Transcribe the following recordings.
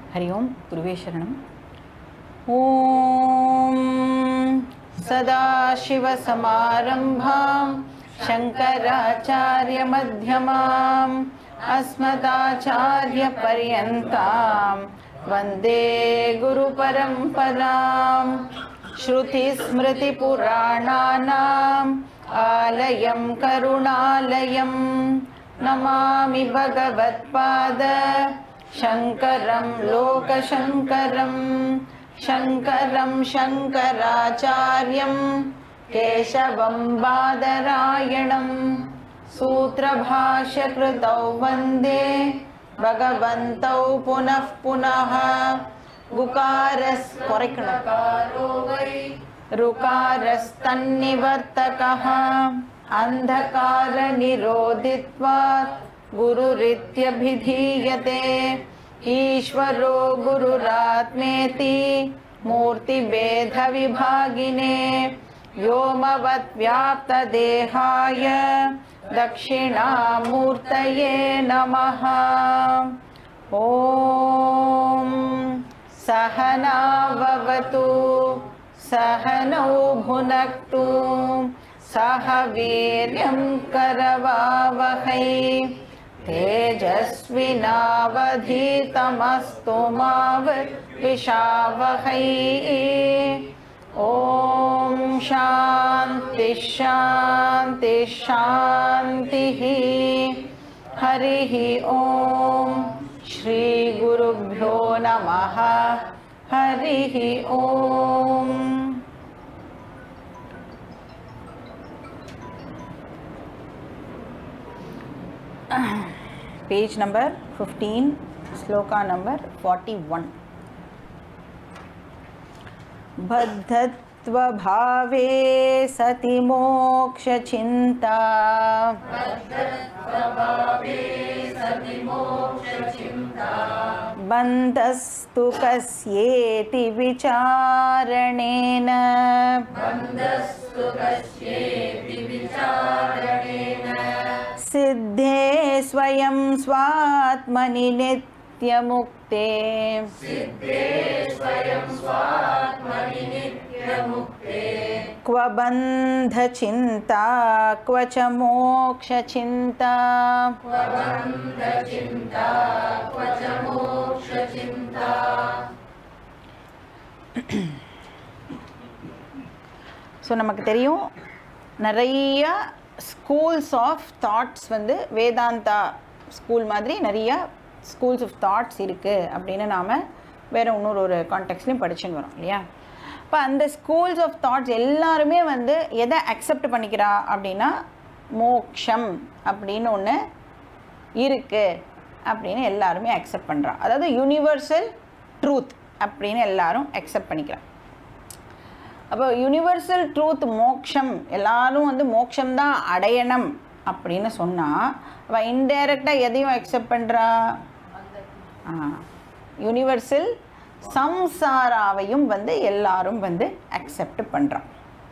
हरि ओं गुरुवे शरणम् ॐ सदाशिवसमारम्भां शङ्कराचार्यमध्यमाम् अस्मदाचार्यपर्यन्तां वन्दे गुरुपरम्परां श्रुतिस्मृतिपुराणानाम् आलयं करुणालयं नमामि भगवत्पाद शङ्करं लोकशङ्करं शङ्करं शङ्कराचार्यं केशवं बादरायणं सूत्रभाष्यकृतौ वन्दे भगवन्तौ पुनः पुनः गुकारस् ऋकारस्तन्निवर्तकः अन्धकारनिरोधित्वात् गुरुरित्यभिधीयते ईश्वरो गुरुरात्मेति मूर्तिभेदविभागिने व्योमवद्व्याप्तदेहाय दक्षिणामूर्तये नमः ॐ सहनाववतु सहनौ भुनक्तु सह वीर्यं करवावहै तेजस्विनावधीतमस्तु मा विषावहै ॐ शान्ति शान्ति शान्तिः हरिः ॐ श्रीगुरुभ्यो नमः हरिः ॐ पेज नंबर 15 श्लोका नंबर 41 बद्धत्वभावे सति मोक्षचिन्ता बन्धस्तु कस्येति विचारणेन सिद्धे स्वयं स्वात्मनि नित्यमुक्ते क्व बन्धचिन्ता क्व च मोक्षचिन्ता ஸோ நமக்கு தெரியும் நிறைய ஸ்கூல்ஸ் ஆஃப் தாட்ஸ் வந்து வேதாந்தா ஸ்கூல் மாதிரி நிறைய ஸ்கூல்ஸ் ஆஃப் தாட்ஸ் இருக்குது அப்படின்னு நாம் வேறு இன்னொரு ஒரு கான்டெக்ட்லையும் படிச்சுன்னு வரோம் இல்லையா இப்போ அந்த ஸ்கூல்ஸ் ஆஃப் தாட்ஸ் எல்லாருமே வந்து எதை அக்செப்ட் பண்ணிக்கிறா அப்படின்னா மோக்ஷம் அப்படின்னு ஒன்று இருக்குது அப்படின்னு எல்லாருமே அக்செப்ட் பண்ணுறா அதாவது யூனிவர்சல் ட்ரூத் அப்படின்னு எல்லாரும் அக்செப்ட் பண்ணிக்கிறா அப்போ யூனிவர்சல் ட்ரூத் மோக்ஷம் எல்லாரும் வந்து மோக்ஷம் தான் அடையணும் அப்படின்னு சொன்னால் அவள் இன்டைரக்டாக எதையும் அக்செப்ட் பண்ணுறா யூனிவர்சல் சம்சாராவையும் வந்து எல்லாரும் வந்து அக்செப்ட் பண்ணுறான்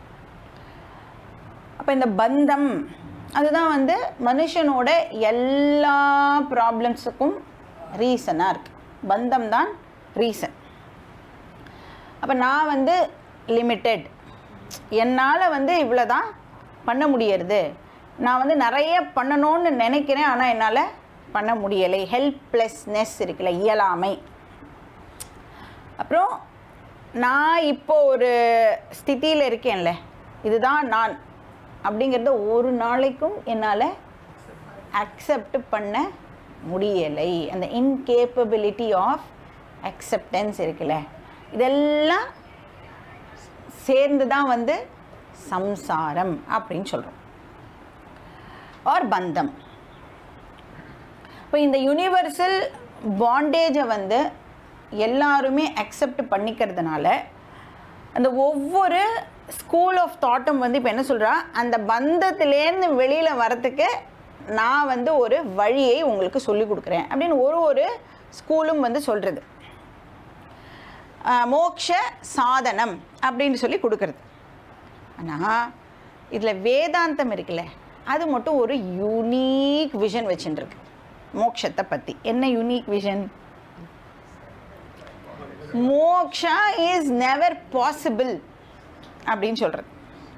அப்போ இந்த பந்தம் அதுதான் வந்து மனுஷனோட எல்லா ப்ராப்ளம்ஸுக்கும் ரீசனாக இருக்குது பந்தம் தான் ரீசன் அப்போ நான் வந்து லிமிட்டெட் என்னால் வந்து இவ்வளோ தான் பண்ண முடியறது நான் வந்து நிறைய பண்ணணும்னு நினைக்கிறேன் ஆனால் என்னால் பண்ண முடியலை ஹெல்ப்லெஸ்னஸ் இருக்குல்ல இயலாமை அப்புறம் நான் இப்போ ஒரு ஸ்திதியில் இருக்கேன்ல இதுதான் நான் அப்படிங்கிறத ஒரு நாளைக்கும் என்னால் அக்செப்ட் பண்ண முடியலை அந்த இன்கேப்பபிலிட்டி ஆஃப் அக்செப்டன்ஸ் இருக்குல்ல இதெல்லாம் சேர்ந்து தான் வந்து சம்சாரம் அப்படின்னு சொல்கிறோம் ஆர் பந்தம் இப்போ இந்த யூனிவர்சல் பாண்டேஜை வந்து எல்லாருமே அக்செப்ட் பண்ணிக்கிறதுனால அந்த ஒவ்வொரு ஸ்கூல் ஆஃப் தாட்டும் வந்து இப்போ என்ன சொல்கிறா அந்த பந்தத்திலேருந்து வெளியில் வரத்துக்கு நான் வந்து ஒரு வழியை உங்களுக்கு சொல்லி கொடுக்குறேன் அப்படின்னு ஒரு ஒரு ஸ்கூலும் வந்து சொல்கிறது மோக்ஷ சாதனம் அப்படின்னு சொல்லி கொடுக்கறது ஆனால் இதில் வேதாந்தம் இருக்குல்ல அது மட்டும் ஒரு யூனிக் விஷன் வச்சுட்டுருக்கு மோட்சத்தை பற்றி என்ன unique vision moksha is never possible அப்படின்னு சொல்கிறது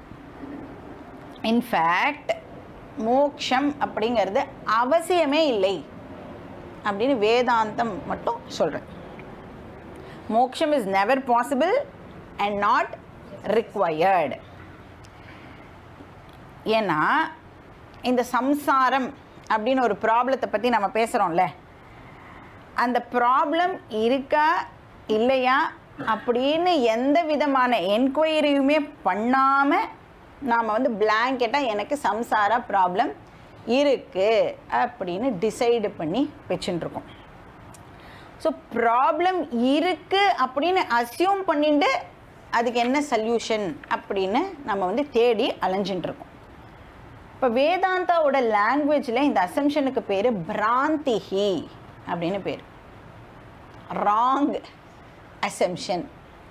இன்ஃபேக்ட் மோக்ஷம் அப்படிங்கிறது அவசியமே இல்லை அப்படின்னு வேதாந்தம் மட்டும் சொல்கிறேன் மோக்ஷம் is never possible and not required ஏன்னா இந்த சம்சாரம் அப்படின்னு ஒரு ப்ராப்ளத்தை பற்றி நம்ம பேசுகிறோம்ல அந்த ப்ராப்ளம் இருக்கா இல்லையா அப்படின்னு எந்த விதமான என்கொயரியுமே பண்ணாமல் நாம் வந்து பிளாங்கெட்டாக எனக்கு சம்சார ப்ராப்ளம் இருக்குது அப்படின்னு டிசைடு பண்ணி வச்சுட்டுருக்கோம் ஸோ ப்ராப்ளம் இருக்குது அப்படின்னு அசியூம் பண்ணிட்டு அதுக்கு என்ன சொல்யூஷன் அப்படின்னு நம்ம வந்து தேடி அலைஞ்சிட்டு இருக்கோம் இப்போ வேதாந்தாவோட லாங்குவேஜில் இந்த அசம்ஷனுக்கு பேர் பிராந்திஹி அப்படின்னு பேர் ராங் அசம்ஷன்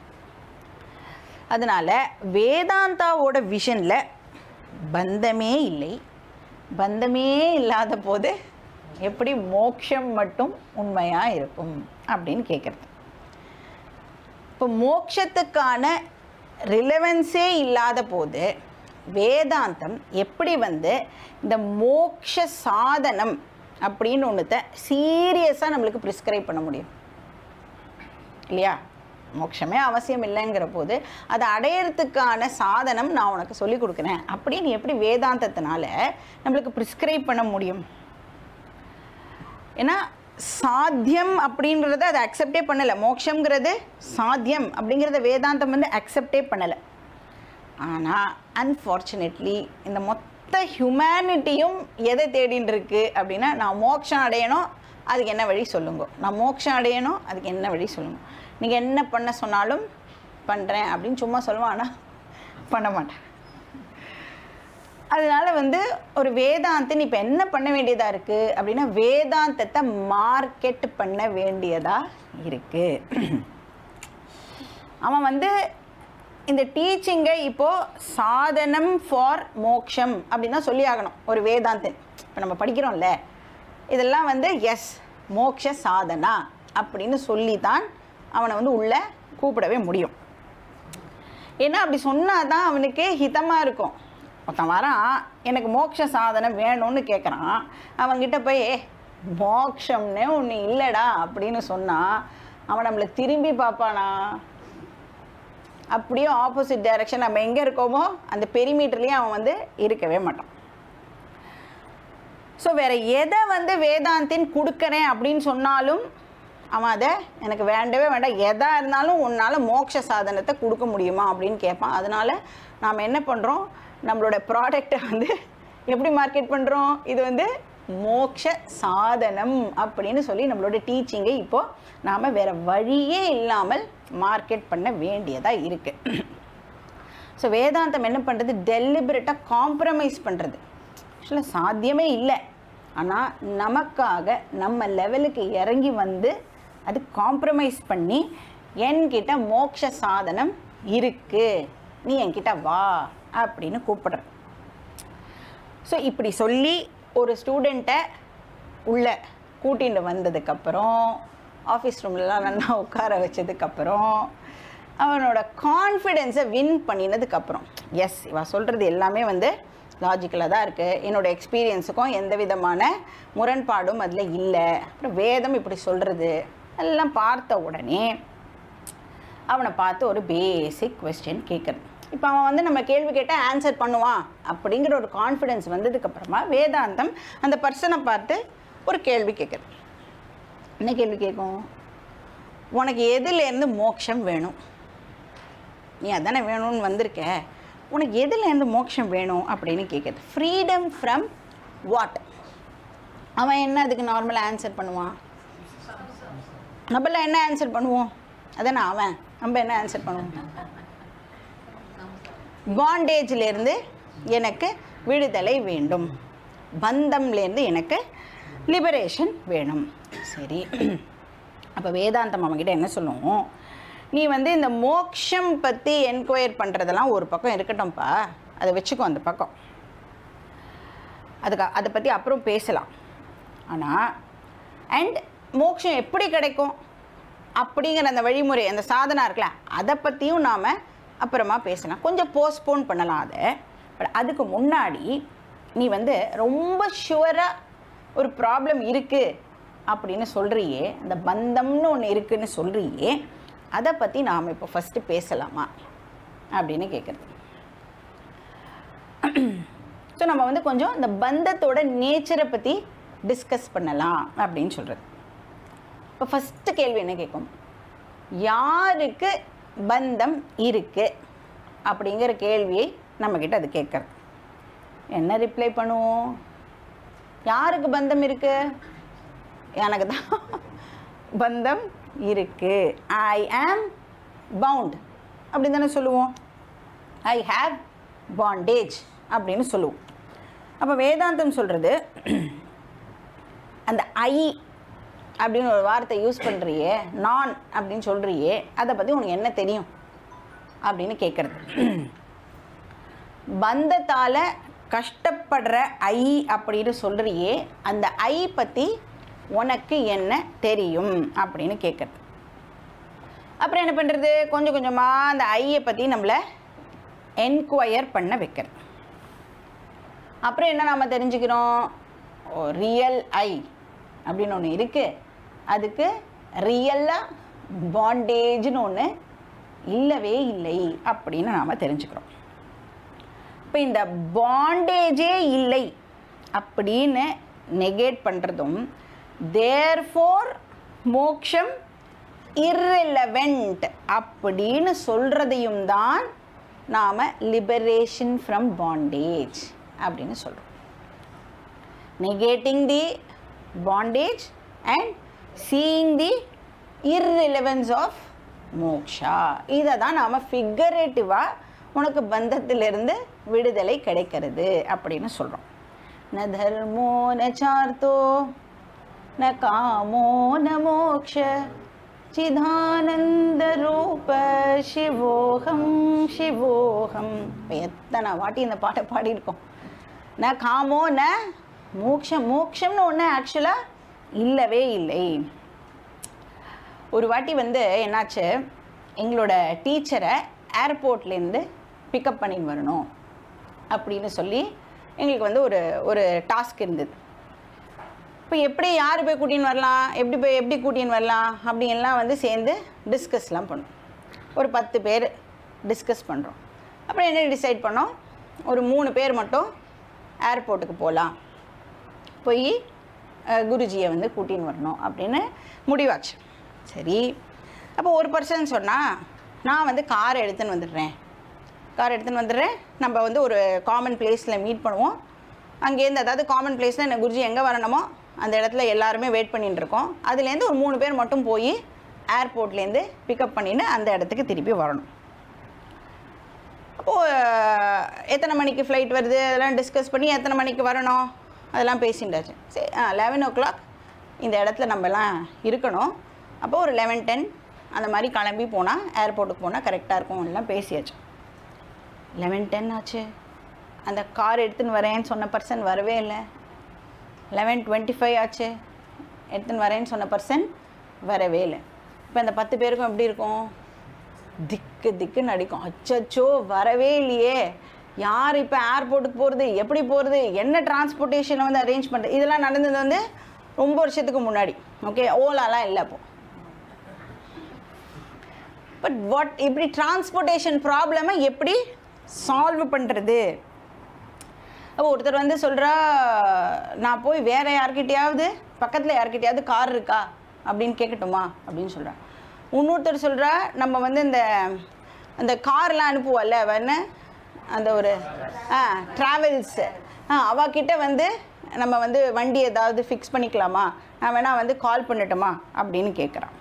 அதனால் வேதாந்தாவோட விஷனில் பந்தமே இல்லை பந்தமே இல்லாத போது எப்படி மோட்சம் மட்டும் உண்மையாக இருக்கும் அப்படின்னு கேட்குறது இப்போ மோட்சத்துக்கான ரிலவன்ஸே இல்லாத போது வேதாந்தம் எப்படி வந்து இந்த மோக்ஷ சாதனம் அப்படின்னு ஒன்றத்தை சீரியஸாக நம்மளுக்கு ப்ரிஸ்கிரைப் பண்ண முடியும் இல்லையா மோட்சமே அவசியம் இல்லைங்கிற போது அதை அடையிறதுக்கான சாதனம் நான் உனக்கு சொல்லி கொடுக்குறேன் அப்படின்னு எப்படி வேதாந்தத்தினால நம்மளுக்கு ப்ரிஸ்கிரைப் பண்ண முடியும் ஏன்னா சாத்தியம் அப்படின்றத அதை அக்செப்டே பண்ணலை மோட்சங்கிறது சாத்தியம் அப்படிங்கிறத வேதாந்தம் வந்து அக்செப்டே பண்ணலை ஆனால் அன்ஃபார்ச்சுனேட்லி இந்த மொத்த ஹியூமனிட்டியும் எதை தேடின்னு இருக்கு அப்படின்னா நான் மோட்சம் அடையணும் அதுக்கு என்ன வழி சொல்லுங்க நான் மோட்சம் அடையணும் அதுக்கு என்ன வழி சொல்லுங்க நீங்கள் என்ன பண்ண சொன்னாலும் பண்ணுறேன் அப்படின்னு சும்மா சொல்லுவான் ஆனால் பண்ண மாட்டேன் அதனால வந்து ஒரு வேதாந்தன் இப்போ என்ன பண்ண வேண்டியதாக இருக்குது அப்படின்னா வேதாந்தத்தை மார்க்கெட் பண்ண வேண்டியதாக இருக்குது அவன் வந்து இந்த டீச்சிங்கை இப்போது சாதனம் ஃபார் மோக்ஷம் அப்படின்னு தான் சொல்லி ஆகணும் ஒரு வேதாந்தன் இப்போ நம்ம படிக்கிறோம்ல இதெல்லாம் வந்து எஸ் மோக்ஷ சாதனா அப்படின்னு சொல்லி தான் அவனை வந்து உள்ளே கூப்பிடவே முடியும் ஏன்னா அப்படி சொன்னால் தான் அவனுக்கு ஹிதமாக இருக்கும் ஒருத்தன் வரான் எனக்கு மோட்ச சாதனம் வேணும்னு கேட்குறான் அவன்கிட்ட போய் மோக்ஷம்னே ஒன்று இல்லைடா அப்படின்னு சொன்னால் அவன் நம்மளை திரும்பி பார்ப்பானா அப்படியே ஆப்போசிட் டைரக்ஷன் நம்ம எங்கே இருக்கோமோ அந்த பெரிமீட்டர்லேயும் அவன் வந்து இருக்கவே மாட்டான் ஸோ வேற எதை வந்து வேதாந்தின் கொடுக்குறேன் அப்படின்னு சொன்னாலும் அவன் அதை எனக்கு வேண்டவே வேண்டாம் எதாக இருந்தாலும் உன்னால் மோட்ச சாதனத்தை கொடுக்க முடியுமா அப்படின்னு கேட்பான் அதனால் நாம் என்ன பண்ணுறோம் நம்மளோட ப்ராடக்டை வந்து எப்படி மார்க்கெட் பண்ணுறோம் இது வந்து மோட்ச சாதனம் அப்படின்னு சொல்லி நம்மளோட டீச்சிங்கை இப்போது நாம் வேறு வழியே இல்லாமல் மார்க்கெட் பண்ண வேண்டியதாக இருக்குது ஸோ வேதாந்தம் என்ன பண்ணுறது டெலிபரேட்டாக காம்ப்ரமைஸ் பண்ணுறது ஆக்சுவலாக சாத்தியமே இல்லை ஆனால் நமக்காக நம்ம லெவலுக்கு இறங்கி வந்து அது காம்ப்ரமைஸ் பண்ணி என்கிட்ட மோட்ச சாதனம் இருக்கு நீ என்கிட்ட வா அப்படின்னு கூப்பிடுற ஸோ இப்படி சொல்லி ஒரு ஸ்டூடெண்ட்டை உள்ளே கூட்டிகிட்டு வந்ததுக்கப்புறம் ஆஃபீஸ் ரூம்லலாம் நல்லா உட்கார வச்சதுக்கப்புறம் அவனோட கான்ஃபிடென்ஸை வின் பண்ணினதுக்கப்புறம் எஸ் இவ சொல்கிறது எல்லாமே வந்து லாஜிக்கலாக தான் இருக்குது என்னோடய எக்ஸ்பீரியன்ஸுக்கும் எந்த விதமான முரண்பாடும் அதில் இல்லை அப்புறம் வேதம் இப்படி சொல்கிறது எல்லாம் பார்த்த உடனே அவனை பார்த்து ஒரு பேசிக் கொஸ்டின் கேட்குறது இப்போ அவன் வந்து நம்ம கேள்வி கேட்டால் ஆன்சர் பண்ணுவான் அப்படிங்கிற ஒரு கான்ஃபிடென்ஸ் வந்ததுக்கப்புறமா வேதாந்தம் அந்த பர்சனை பார்த்து ஒரு கேள்வி கேட்குறது என்ன கேள்வி கேட்கும் உனக்கு எதுலேருந்து மோட்சம் வேணும் நீ அதானே வேணும்னு வந்திருக்க உனக்கு எதுலேருந்து மோட்சம் வேணும் அப்படின்னு கேட்குறது ஃப்ரீடம் ஃப்ரம் வாட் அவன் என்ன அதுக்கு நார்மலாக ஆன்சர் பண்ணுவான் நம்மளாம் என்ன ஆன்சர் பண்ணுவோம் அதானே அவன் நம்ம என்ன ஆன்சர் பண்ணுவோம் பாண்டேஜ்லேருந்து எனக்கு விடுதலை வேண்டும் பந்தம்லேருந்து எனக்கு லிபரேஷன் வேணும் சரி அப்போ வேதாந்தம் அவங்ககிட்ட என்ன சொல்லுவோம் நீ வந்து இந்த மோக்ஷம் பற்றி என்கொயர் பண்ணுறதெல்லாம் ஒரு பக்கம் இருக்கட்டும்ப்பா அதை வச்சுக்கோ அந்த பக்கம் அதுக்கு அதை பற்றி அப்புறம் பேசலாம் ஆனால் அண்ட் மோக்ஷம் எப்படி கிடைக்கும் அப்படிங்கிற அந்த வழிமுறை அந்த சாதனா இருக்குல்ல அதை பற்றியும் நாம் அப்புறமா பேசலாம் கொஞ்சம் போஸ்ட்போன் பண்ணலாம் அதை பட் அதுக்கு முன்னாடி நீ வந்து ரொம்ப ஷுவராக ஒரு ப்ராப்ளம் இருக்குது அப்படின்னு சொல்கிறியே அந்த பந்தம்னு ஒன்று இருக்குன்னு சொல்கிறியே அதை பற்றி நாம் இப்போ ஃபஸ்ட்டு பேசலாமா அப்படின்னு கேட்குறது ஸோ நம்ம வந்து கொஞ்சம் இந்த பந்தத்தோட நேச்சரை பற்றி டிஸ்கஸ் பண்ணலாம் அப்படின்னு சொல்கிறது இப்போ ஃபஸ்ட்டு கேள்வி என்ன கேட்கும் யாருக்கு பந்தம் இருக்கு அப்படிங்கிற கேள்வியை நம்மக்கிட்ட அது கேட்குறது என்ன ரிப்ளை பண்ணுவோம் யாருக்கு பந்தம் இருக்கு எனக்கு தான் பந்தம் இருக்கு ஐ ஆம் பவுண்ட் அப்படி தானே சொல்லுவோம் ஐ ஹாவ் பாண்டேஜ் அப்படின்னு சொல்லுவோம் அப்போ வேதாந்தம் சொல்கிறது அந்த ஐ அப்படின்னு ஒரு வார்த்தை யூஸ் பண்ணுறியே நான் அப்படின்னு சொல்கிறியே அதை பற்றி உனக்கு என்ன தெரியும் அப்படின்னு கேட்குறது பந்தத்தால் கஷ்டப்படுற ஐ அப்படின்னு சொல்கிறியே அந்த ஐ பற்றி உனக்கு என்ன தெரியும் அப்படின்னு கேட்குறது அப்புறம் என்ன பண்ணுறது கொஞ்சம் கொஞ்சமாக அந்த ஐயை பற்றி நம்மளை என்கொயர் பண்ண வைக்கிறது அப்புறம் என்ன நாம் தெரிஞ்சுக்கிறோம் ரியல் ஐ அப்படின்னு ஒன்று இருக்குது அதுக்கு ரியலாக பாண்டேஜ்னு ஒன்று இல்லவே இல்லை அப்படின்னு நாம் தெரிஞ்சுக்கிறோம் இப்போ இந்த பாண்டேஜே இல்லை அப்படின்னு நெகேட் பண்ணுறதும் தேர்ஃபோர் மோக்ஷம் irrelevant அப்படின்னு சொல்கிறதையும் தான் நாம் லிபரேஷன் ஃப்ரம் பாண்டேஜ் அப்படின்னு சொல்கிறோம் negating the bondage and seeing the irrelevance of moksha இதை தான் நாம் ஃபிகரேட்டிவாக உனக்கு பந்தத்திலிருந்து விடுதலை கிடைக்கிறது அப்படின்னு சொல்கிறோம் ந தர்மோ ந சார்த்தோ ந காமோ ந மோக்ஷ சிதானந்த ரூப சிவோகம் சிவோகம் இப்போ எத்தனை வாட்டி இந்த பாட்டை பாடியிருக்கோம் ந காமோ ந மோக்ஷம் மோக்ஷம்னு ஒன்று ஆக்சுவலாக இல்லவே இல்லை ஒரு வாட்டி வந்து என்னாச்சு எங்களோட டீச்சரை ஏர்போர்ட்லேருந்து பிக்கப் பண்ணின்னு வரணும் அப்படின்னு சொல்லி எங்களுக்கு வந்து ஒரு ஒரு டாஸ்க் இருந்தது இப்போ எப்படி யார் போய் கூட்டின்னு வரலாம் எப்படி போய் எப்படி கூட்டின்னு வரலாம் அப்படின்லாம் வந்து சேர்ந்து டிஸ்கஸ்லாம் பண்ணோம் ஒரு பத்து பேர் டிஸ்கஸ் பண்ணுறோம் அப்புறம் என்ன டிசைட் பண்ணோம் ஒரு மூணு பேர் மட்டும் ஏர்போர்ட்டுக்கு போகலாம் போய் அஹ், குருஜியை வந்து கூட்டின்னு வரணும் அப்படின்னு முடிவாச்சு சரி அப்போ ஒரு பர்சன் சொன்னால் நான் வந்து கார் எடுத்துன்னு வந்துடுறேன் கார் எடுத்துன்னு வந்துடுறேன் நம்ம வந்து ஒரு காமன் பிளேஸில் மீட் பண்ணுவோம் அங்கேருந்து அதாவது காமன் பிளேஸில் என்ன குருஜி எங்கே வரணுமோ அந்த இடத்துல எல்லாருமே வெயிட் பண்ணிட்டு இருக்கோம் அதுலேருந்து ஒரு மூணு பேர் மட்டும் போய் ஏர்போர்ட்லேருந்து பிக்கப் பண்ணிட்டு அந்த இடத்துக்கு திருப்பி வரணும் அப்போது எத்தனை மணிக்கு ஃப்ளைட் வருது அதெல்லாம் டிஸ்கஸ் பண்ணி எத்தனை மணிக்கு வரணும் அதெல்லாம் பேசிண்டாச்சு சரி லெவன் ஓ கிளாக் இந்த இடத்துல நம்மலாம் இருக்கணும் அப்போது ஒரு லெவன் டென் அந்த மாதிரி கிளம்பி போனால் ஏர்போர்ட்டுக்கு போனால் கரெக்டாக இருக்கும் எல்லாம் பேசியாச்சு லெவன் டென் ஆச்சு அந்த கார் எடுத்துன்னு வரேன்னு சொன்ன பர்சன் வரவே இல்லை லெவன் டுவெண்ட்டி ஃபைவ் ஆச்சு எடுத்துன்னு வரேன்னு சொன்ன பர்சன் வரவே இல்லை இப்போ இந்த பத்து பேருக்கும் எப்படி இருக்கும் திக்கு திக்குன்னு அடிக்கும் அச்சச்சோ வரவே இல்லையே யார் இப்போ ஏர்போர்ட்டுக்கு போகிறது எப்படி போகிறது என்ன டிரான்ஸ்போர்ட்டேஷனை வந்து அரேஞ்ச் பண்ணுறது இதெல்லாம் நடந்தது வந்து ரொம்ப வருஷத்துக்கு முன்னாடி ஓகே ஓலாலாம் இல்லை அப்போ பட் வாட் இப்படி டிரான்ஸ்போர்ட்டேஷன் ப்ராப்ளமை எப்படி சால்வ் பண்ணுறது அப்போ ஒருத்தர் வந்து சொல்கிறா நான் போய் வேற யார்கிட்டயாவது பக்கத்தில் யார்கிட்டயாவது கார் இருக்கா அப்படின்னு கேட்கட்டுமா அப்படின்னு சொல்கிறா இன்னொருத்தர் சொல்கிறா நம்ம வந்து இந்த அந்த கார்லாம் அனுப்புவோம்ல வேணா அந்த ஒரு ஆ ட்ராவல்ஸு ஆ அவகிட்ட வந்து நம்ம வந்து வண்டி ஏதாவது ஃபிக்ஸ் பண்ணிக்கலாமா நான் வேணா வந்து கால் பண்ணட்டுமா அப்படின்னு கேட்குறான்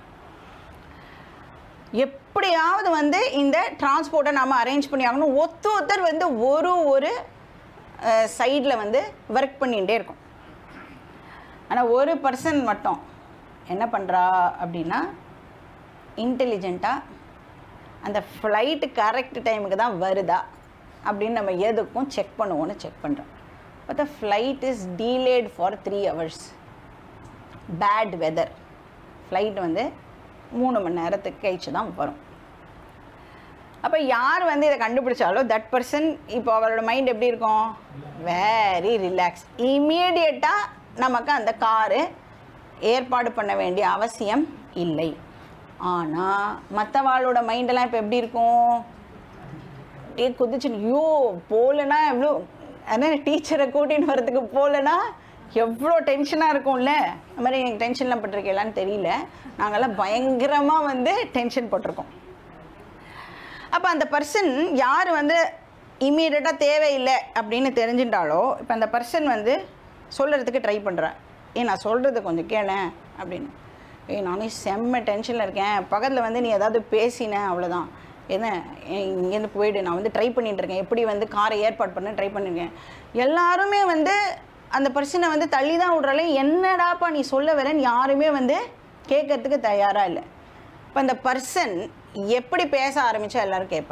எப்படியாவது வந்து இந்த டிரான்ஸ்போர்ட்டை நம்ம அரேஞ்ச் பண்ணி ஆகணும் ஒத்து ஒருத்தர் வந்து ஒரு ஒரு சைடில் வந்து ஒர்க் பண்ணிகிட்டே இருக்கும் ஆனால் ஒரு பர்சன் மட்டும் என்ன பண்ணுறா அப்படின்னா இன்டெலிஜெண்ட்டாக அந்த ஃப்ளைட்டு கரெக்ட் டைமுக்கு தான் வருதா அப்படின்னு நம்ம எதுக்கும் செக் பண்ணுவோன்னு செக் பண்ணுறோம் but the flight is delayed for three hours bad weather flight வந்து மூணு மணி நேரத்துக்கு கழிச்சு தான் வரும் அப்போ யார் வந்து இதை கண்டுபிடிச்சாலோ தட் பர்சன் இப்போ அவரோட மைண்ட் எப்படி இருக்கும் வெரி ரிலாக்ஸ் இம்மீடியட்டாக நமக்கு அந்த காரு ஏற்பாடு பண்ண வேண்டிய அவசியம் இல்லை ஆனால் மற்றவாளோட மைண்டெல்லாம் இப்போ எப்படி இருக்கும் அப்படியே குதிச்சு ஐயோ போகலன்னா எவ்வளோ அதான் டீச்சரை கூட்டின்னு வரதுக்கு போகலன்னா எவ்வளோ டென்ஷனாக இருக்கும்ல அந்த மாதிரி எனக்கு டென்ஷன்லாம் பட்டிருக்கீங்களான்னு தெரியல நாங்கள்லாம் பயங்கரமாக வந்து டென்ஷன் போட்டிருக்கோம் அப்போ அந்த பர்சன் யார் வந்து இம்மீடியட்டாக தேவையில்லை அப்படின்னு தெரிஞ்சுட்டாலோ இப்போ அந்த பர்சன் வந்து சொல்கிறதுக்கு ட்ரை பண்ணுறேன் ஏ நான் சொல்கிறது கொஞ்சம் கேளேன் அப்படின்னு ஏய் நானே செம்ம டென்ஷனில் இருக்கேன் பக்கத்தில் வந்து நீ ஏதாவது பேசின அவ்வளோதான் என்ன ஏய், இங்கேருந்து போயிடு நான் வந்து ட்ரை பண்ணிட்டு இருக்கேன் எப்படி வந்து காரை ஏற்பாடு பண்ண ட்ரை பண்ணியிருக்கேன் எல்லாருமே வந்து அந்த பர்சனை வந்து தள்ளி தான் விட்றாலே என்னடாப்பா நீ சொல்ல வரேன்னு யாருமே வந்து கேட்கறதுக்கு தயாராக இல்லை இப்போ அந்த பர்சன் எப்படி பேச ஆரம்பிச்சா எல்லாரும் கேட்பா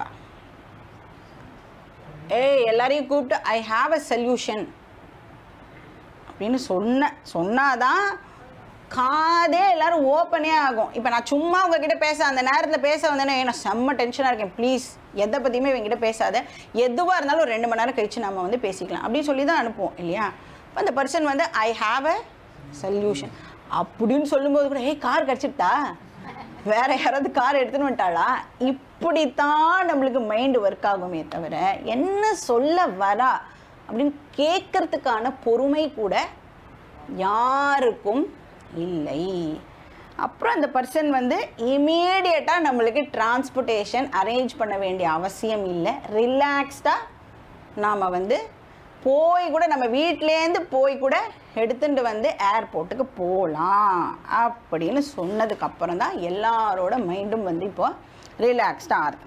ஏய் எல்லாரையும் கூப்பிட்டு ஐ ஹாவ் அ சொல்யூஷன் அப்படின்னு சொன்ன சொன்னாதான் காதே எல்லாரும் ஓப்பனே ஆகும் இப்போ நான் சும்மா உங்ககிட்ட பேச அந்த நேரத்தில் பேச வந்தேன்னா "ஏய், நான் செம்ம டென்ஷனாக இருக்கேன் ப்ளீஸ் எதை பற்றியுமே இவங்ககிட்ட பேசாத எதுவாக இருந்தாலும் ஒரு ரெண்டு மணி நேரம் கழிச்சு நம்ம வந்து பேசிக்கலாம் அப்படின்னு சொல்லி தான் அனுப்புவோம் இல்லையா இப்போ அந்த பர்சன் வந்து ஐ ஹாவ் அ சொல்யூஷன் அப்படின்னு சொல்லும்போது கூட ஏய் கார் கிடச்சிட்டா வேற யாராவது கார் எடுத்துன்னு வந்துட்டாளா இப்படித்தான் நம்மளுக்கு மைண்டு ஒர்க் ஆகுமே தவிர என்ன சொல்ல வரா அப்படின்னு கேட்கறதுக்கான பொறுமை கூட யாருக்கும் இல்லை அப்புறம் அந்த பர்சன் வந்து இமீடியட்டாக நம்மளுக்கு டிரான்ஸ்போர்ட்டேஷன் அரேஞ்ச் பண்ண வேண்டிய அவசியம் இல்லை ரிலாக்ஸ்டாக நாம் வந்து போய் கூட நம்ம வீட்டிலேருந்து போய் கூட எடுத்துட்டு வந்து ஏர்போர்ட்டுக்கு போகலாம் அப்படின்னு சொன்னதுக்கு அப்புறம் தான் எல்லாரோட மைண்டும் வந்து இப்போ ரிலாக்ஸ்டாக ஆகுது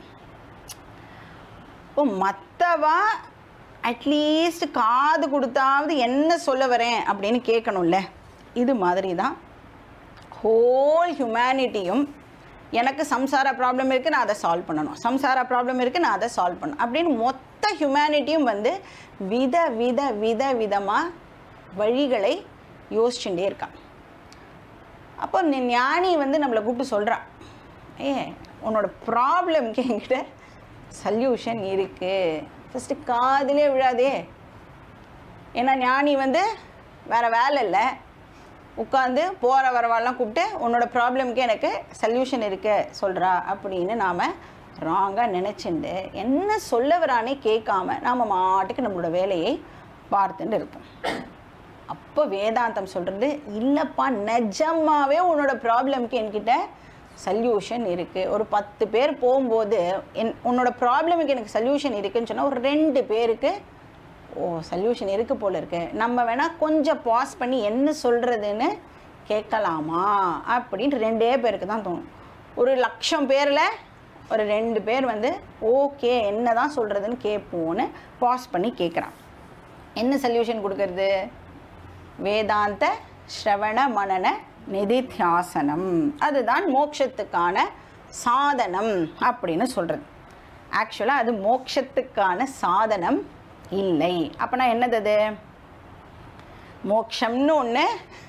இப்போ மற்றவா அட்லீஸ்ட் காது கொடுத்தாவது என்ன சொல்ல வரேன் அப்படின்னு கேட்கணும்ல இது மாதிரி தான் ஹோல் ஹியூமனிட்டியும் எனக்கு சம்சார ப்ராப்ளம் இருக்குது நான் அதை சால்வ் பண்ணணும் சம்சார ப்ராப்ளம் இருக்குது நான் அதை சால்வ் பண்ணணும் அப்படின்னு மொத்த ஹியூமனிட்டியும் வந்து வித வித வித விதமாக வழிகளை யோசிச்சுட்டே இருக்கான் அப்போ இந்த ஞானி வந்து நம்மளை கூப்பிட்டு சொல்கிறான் ஏ உன்னோட ப்ராப்ளம்க்கு என்கிட்ட சல்யூஷன் இருக்குது ஃபஸ்ட்டு காதிலே விழாதே ஏன்னா ஞானி வந்து வேறு வேலை இல்லை உட்காந்து போகிற வரவாலாம் கூப்பிட்டு உன்னோட ப்ராப்ளம்க்கு எனக்கு சல்யூஷன் இருக்கு சொல்கிறா அப்படின்னு நாம் ராங்காக நினச்சிண்டு என்ன சொல்ல வரானே கேட்காம நாம் மாட்டுக்கு நம்மளோட வேலையை பார்த்துட்டு இருப்போம் அப்போ வேதாந்தம் சொல்கிறது இல்லைப்பா நிஜமாவே உன்னோட ப்ராப்ளம்க்கு என்கிட்ட சல்யூஷன் இருக்குது ஒரு பத்து பேர் போகும்போது என் உன்னோட ப்ராப்ளமுக்கு எனக்கு சல்யூஷன் இருக்குன்னு சொன்னால் ஒரு ரெண்டு பேருக்கு ஓ சல்யூஷன் இருக்கு போல இருக்கு நம்ம வேணால் கொஞ்சம் பாஸ் பண்ணி என்ன சொல்கிறதுன்னு கேட்கலாமா அப்படின்ட்டு ரெண்டே பேருக்கு தான் தோணும் ஒரு லட்சம் பேரில் ஒரு ரெண்டு பேர் வந்து ஓகே என்ன தான் சொல்கிறதுன்னு கேட்போன்னு பாஸ் பண்ணி கேட்குறான் என்ன சொல்யூஷன் கொடுக்கறது வேதாந்த ஸ்ரவண மனன நிதித்தியாசனம் அதுதான் மோட்சத்துக்கான சாதனம் அப்படின்னு சொல்கிறது ஆக்சுவலாக அது மோட்சத்துக்கான சாதனம் இல்லை அப்போனா என்னது அது மோட்சம்னு ஒன்று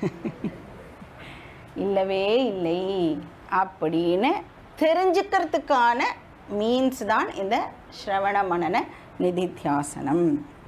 இல்லவே இல்லை அப்படின்னு தெரிஞ்சுக்கிறதுக்கான மீன்ஸ் தான் இந்த ஸ்ரவண மனன நிதித்தியாசனம்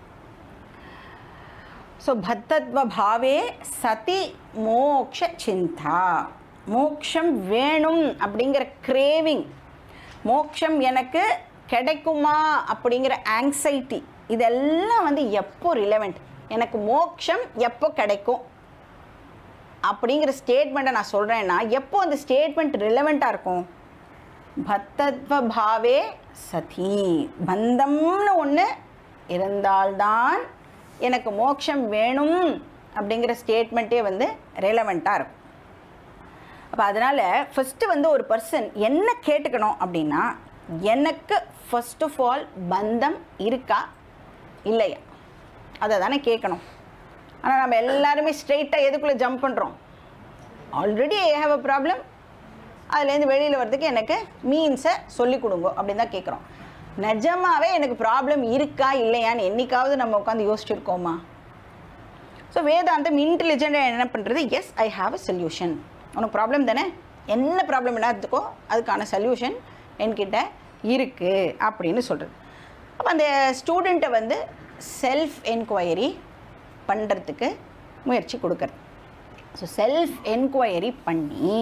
ஸோ பத்தத்வ பாவே சதி மோக்ஷ சிந்தா மோக்ஷம் வேணும் அப்படிங்கிற கிரேவிங் மோக்ஷம் எனக்கு கிடைக்குமா அப்படிங்கிற ஆங்ஸைட்டி இதெல்லாம் வந்து எப்போ ரிலவெண்ட் எனக்கு மோக்ஷம் எப்போ கிடைக்கும் அப்படிங்கிற ஸ்டேட்மெண்ட்டை நான் சொல்கிறேன்னா எப்போ அந்த ஸ்டேட்மெண்ட் ரிலவெண்ட்டாக இருக்கும் பத்தத்வ பாவே சதி பந்தம்னு ஒன்று இருந்தால்தான் எனக்கு மோட்சம் வேணும் அப்படிங்கிற ஸ்டேட்மெண்ட்டே வந்து ரெலவெண்ட்டாக இருக்கும் அப்போ அதனால் ஃபஸ்ட்டு வந்து ஒரு பர்சன் என்ன கேட்டுக்கணும் அப்படின்னா எனக்கு ஃபர்ஸ்ட் ஆஃப் ஆல் பந்தம் இருக்கா இல்லையா அதை தானே கேட்கணும் ஆனால் நம்ம எல்லாருமே ஸ்ட்ரெயிட்டாக எதுக்குள்ளே ஜம்ப் பண்ணுறோம் already I have a problem அதுலேருந்து வெளியில் வர்றதுக்கு எனக்கு மீன்ஸை சொல்லிக் கொடுங்க அப்படின்னு தான் கேட்குறோம் நிஜமாவே எனக்கு ப்ராப்ளம் இருக்கா இல்லையான்னு என்னைக்காவது நம்ம உட்காந்து யோசிச்சிருக்கோமா ஸோ வேதாந்தம் இன்டெலிஜென்ட்டாக என்ன பண்ணுறது yes I have a solution உனக்கு ப்ராப்ளம் தானே என்ன ப்ராப்ளம் என்னத்துக்கோ அதுக்கான சொல்யூஷன் என்கிட்ட இருக்குது அப்படின்னு சொல்கிறது அப்போ அந்த ஸ்டூடெண்ட்டை வந்து செல்ஃப் என்கொயரி பண்ணுறதுக்கு முயற்சி கொடுக்குறது ஸோ செல்ஃப் என்கொயரி பண்ணி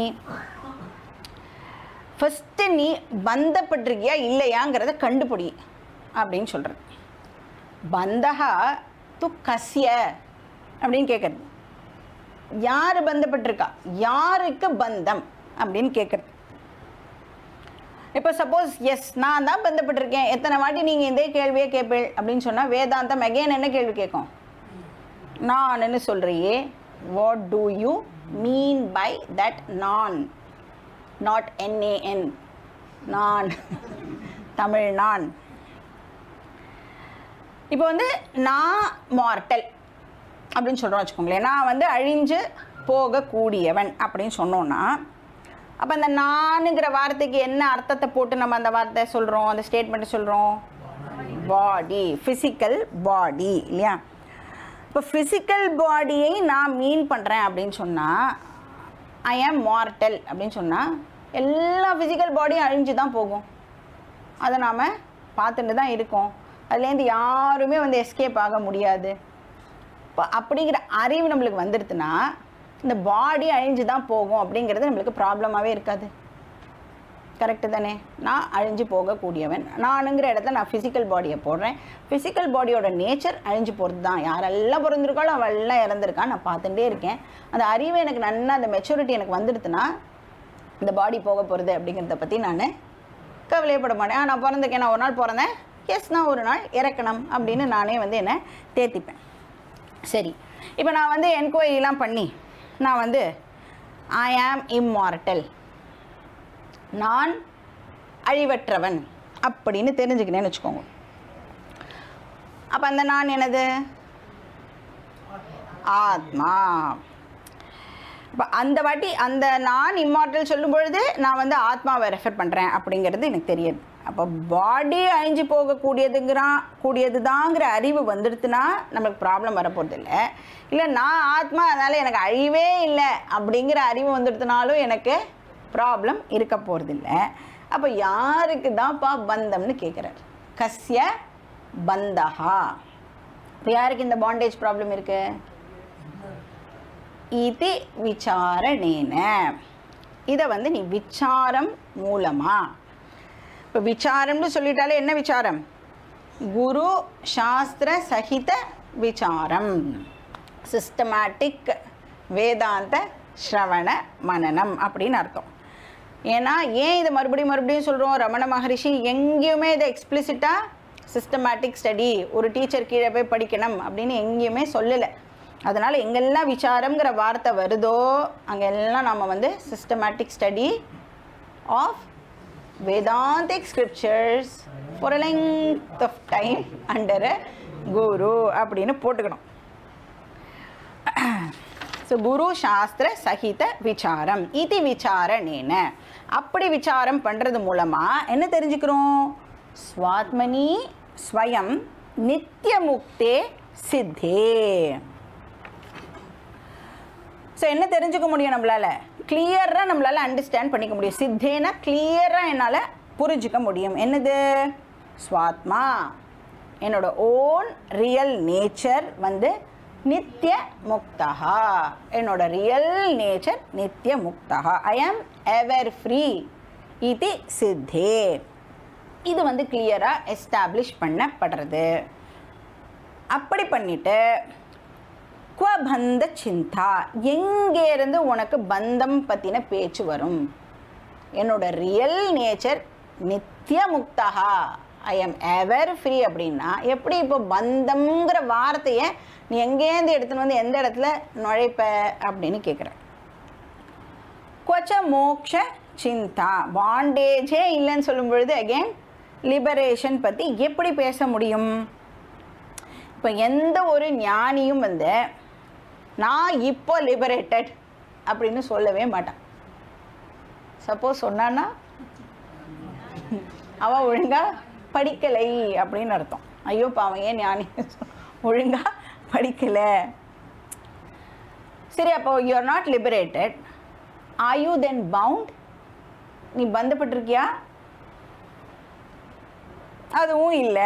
ஃபஸ்ட்டு நீ பந்தப்பட்டிருக்கியா இல்லையாங்கிறத கண்டுபிடி அப்படின்னு சொல்கிறது பந்தகா து கசிய அப்படின்னு கேட்குறது யார் பந்தப்பட்டிருக்கா யாருக்கு பந்தம் அப்படின்னு கேட்குறது இப்போ சப்போஸ் எஸ் நான் தான் பந்தப்பட்டிருக்கேன் எத்தனை வாட்டி நீங்கள் இதே கேள்வியே கேட்பேள் அப்படின்னு சொன்னால் வேதாந்தம் அகைன் என்ன கேள்வி கேட்கும் நான் என்ன சொல்கிறியே what do you mean by that நான் நாட் என்ஏஎன் நான் தமிழ் நான் இப்போ வந்து நான் மார்டல் அப்படின்னு சொல்கிறோம் வச்சுக்கோங்களேன் நான் வந்து அழிஞ்சு போகக்கூடியவன் அப்படின்னு சொன்னோன்னா அப்போ அந்த நானுங்கிற வார்த்தைக்கு என்ன அர்த்தத்தை போட்டு நம்ம அந்த வார்த்தை சொல்கிறோம் அந்த ஸ்டேட்மெண்ட்டை சொல்கிறோம் பாடி ஃபிசிக்கல் பாடி இல்லையா இப்போ ஃபிசிக்கல் பாடியை நான் மீன் பண்ணுறேன் அப்படின்னு சொன்னால் ஐ ஆம் மார்டல் அப்படின்னு சொன்னால் எல்லா ஃபிசிக்கல் பாடியும் அழிஞ்சு தான் போகும் அதை நாம் பார்த்துட்டு தான் இருக்கோம் அதுலேருந்து யாருமே வந்து எஸ்கேப் ஆக முடியாது இப்போ அப்படிங்கிற அறிவு நம்மளுக்கு வந்துடுதுன்னா இந்த பாடி அழிஞ்சு தான் போகும் அப்படிங்கிறது நம்மளுக்கு ப்ராப்ளமாகவே இருக்காது கரெக்டு தானே நான் அழிஞ்சு போகக்கூடியவன் நானுங்கிற இடத்துல நான் ஃபிசிக்கல் பாடியை போடுறேன் ஃபிசிக்கல் பாடியோட நேச்சர் அழிஞ்சு போகிறது தான் யாரெல்லாம் பிறந்திருக்காளோ அவெல்லாம் இறந்துருக்கா நான் பார்த்துட்டே இருக்கேன் அந்த அறிவு எனக்கு நல்லா அந்த மெச்சூரிட்டி எனக்கு வந்துடுதுன்னா இந்த பாடி போக போகிறது அப்படிங்கிறத பற்றி நான் கவலையப்பட மாட்டேன் ஆ, நான் பிறந்திருக்கேன் நான் ஒரு நாள் பிறந்தேன் எஸ் நான் ஒரு நாள் இறக்கணும் அப்படின்னு நானே வந்து என்னை தேத்திப்பேன் சரி இப்போ நான் வந்து என்கொயரிலாம் பண்ணி நான் வந்து ஐ ஆம் இம்மார்டல் நான் அழிவற்றவன் அப்படின்னு தெரிஞ்சுக்கினேன்னு வச்சுக்கோங்க அப்போ அந்த நான் என்னது ஆத்மா இப்போ அந்த வாட்டி அந்த நான் இம்மார்டல் சொல்லும் பொழுது நான் வந்து ஆத்மாவை ரெஃபர் பண்ணுறேன் அப்படிங்கிறது எனக்கு தெரியுது அப்போ பாடி அழிஞ்சு போகக்கூடியதுங்கிறான் கூடியது தாங்கிற அறிவு வந்துடுத்துனா நம்மளுக்கு ப்ராப்ளம் வரப்போகிறது இல்லை இல்லை நான் ஆத்மா அதனால் எனக்கு அழிவே இல்லை அப்படிங்கிற அறிவு வந்துடுத்துனாலும் எனக்கு ப்ராப்ளம் இருக்க போகிறது இல்லை அப்போ யாருக்கு தான்ப்பா பந்தம்னு கேட்குறாரு கஸ்ய பந்தஹா இப்போ யாருக்கு இந்த பாண்டேஜ் ப்ராப்ளம் இருக்குது இது விசாரணேன இதை வந்து நீ விசாரம் மூலமா இப்போ விசாரம்னு சொல்லிட்டாலே என்ன விசாரம் குரு சாஸ்திர சகித விசாரம் சிஸ்டமேட்டிக் வேதாந்த ஸ்ரவண மனனம் அப்படின்னு அர்த்தம் ஏன்னா ஏன் இதை மறுபடியும் மறுபடியும் சொல்கிறோம் ரமண மகரிஷி எங்கேயுமே இதை எக்ஸ்பிளிசிட்டாக சிஸ்டமேட்டிக் ஸ்டடி ஒரு டீச்சர் கீழே போய் படிக்கணும் அப்படின்னு எங்கேயுமே சொல்லலை அதனால் எங்கெல்லாம் விசாரம்ங்கிற வார்த்தை வருதோ அங்கே எல்லாம் நம்ம வந்து systematic study of Vedantic scriptures for a length of time under a guru அப்படின்னு போட்டுக்கணும் ஸோ குரு சாஸ்திர சகித விசாரம் இது விசாரணேன அப்படி விசாரம் பண்ணுறது மூலமாக என்ன தெரிஞ்சுக்கிறோம் ஸ்வாத்மனி ஸ்வயம் நித்திய முக்தே சித்தே ஸோ என்ன தெரிஞ்சுக்க முடியும் நம்மளால் கிளியராக நம்மளால் அண்டர்ஸ்டாண்ட் பண்ணிக்க முடியும் சித்தேனா கிளியராக என்னால் புரிஞ்சுக்க முடியும் என்னது ஸ்வாத்மா என்னோட ஓன் ரியல் நேச்சர் வந்து நித்திய முக்தகா என்னோட ரியல் நேச்சர் நித்திய முக்தகா ஐ ஆம் எவர் ஃப்ரீ இது சித்தே இது வந்து கிளியராக எஸ்டாப்ளிஷ் பண்ணப்படுறது அப்படி பண்ணிட்டு குவபந்த சிந்தா எங்கேருந்து உனக்கு பந்தம் பற்றின பேச்சு வரும் என்னோட ரியல் நேச்சர் நித்திய முக்தகா ஐ எம் எவர் ஃப்ரீ அப்படின்னா எப்படி இப்போ பந்தம்ங்கிற வார்த்தையை நீ எங்கேருந்து எடுத்துன்னு வந்து எந்த இடத்துல நுழைப்ப அப்படின்னு கேட்குறேன் கொச்ச மோக்ஷ சிந்தா பாண்டேஜே இல்லைன்னு சொல்லும் பொழுது அகெயின் லிபரேஷன் பற்றி எப்படி பேச முடியும் இப்போ எந்த ஒரு ஞானியும் வந்து நான் இப்போ லிபரேட்டட் அப்படின்னு சொல்லவே மாட்டான் சப்போஸ் சொன்னான்னா அவன் ஒழுங்கா படிக்கலை அப்படின்னு அர்த்தம் ஐயோ பாவம் ஏன் ஞானி ஒழுங்கா படிக்கலை சரி அப்போ you are not liberated or you then bound நீ பந்தப்பட்டிருக்கியா அதுவும் இல்லை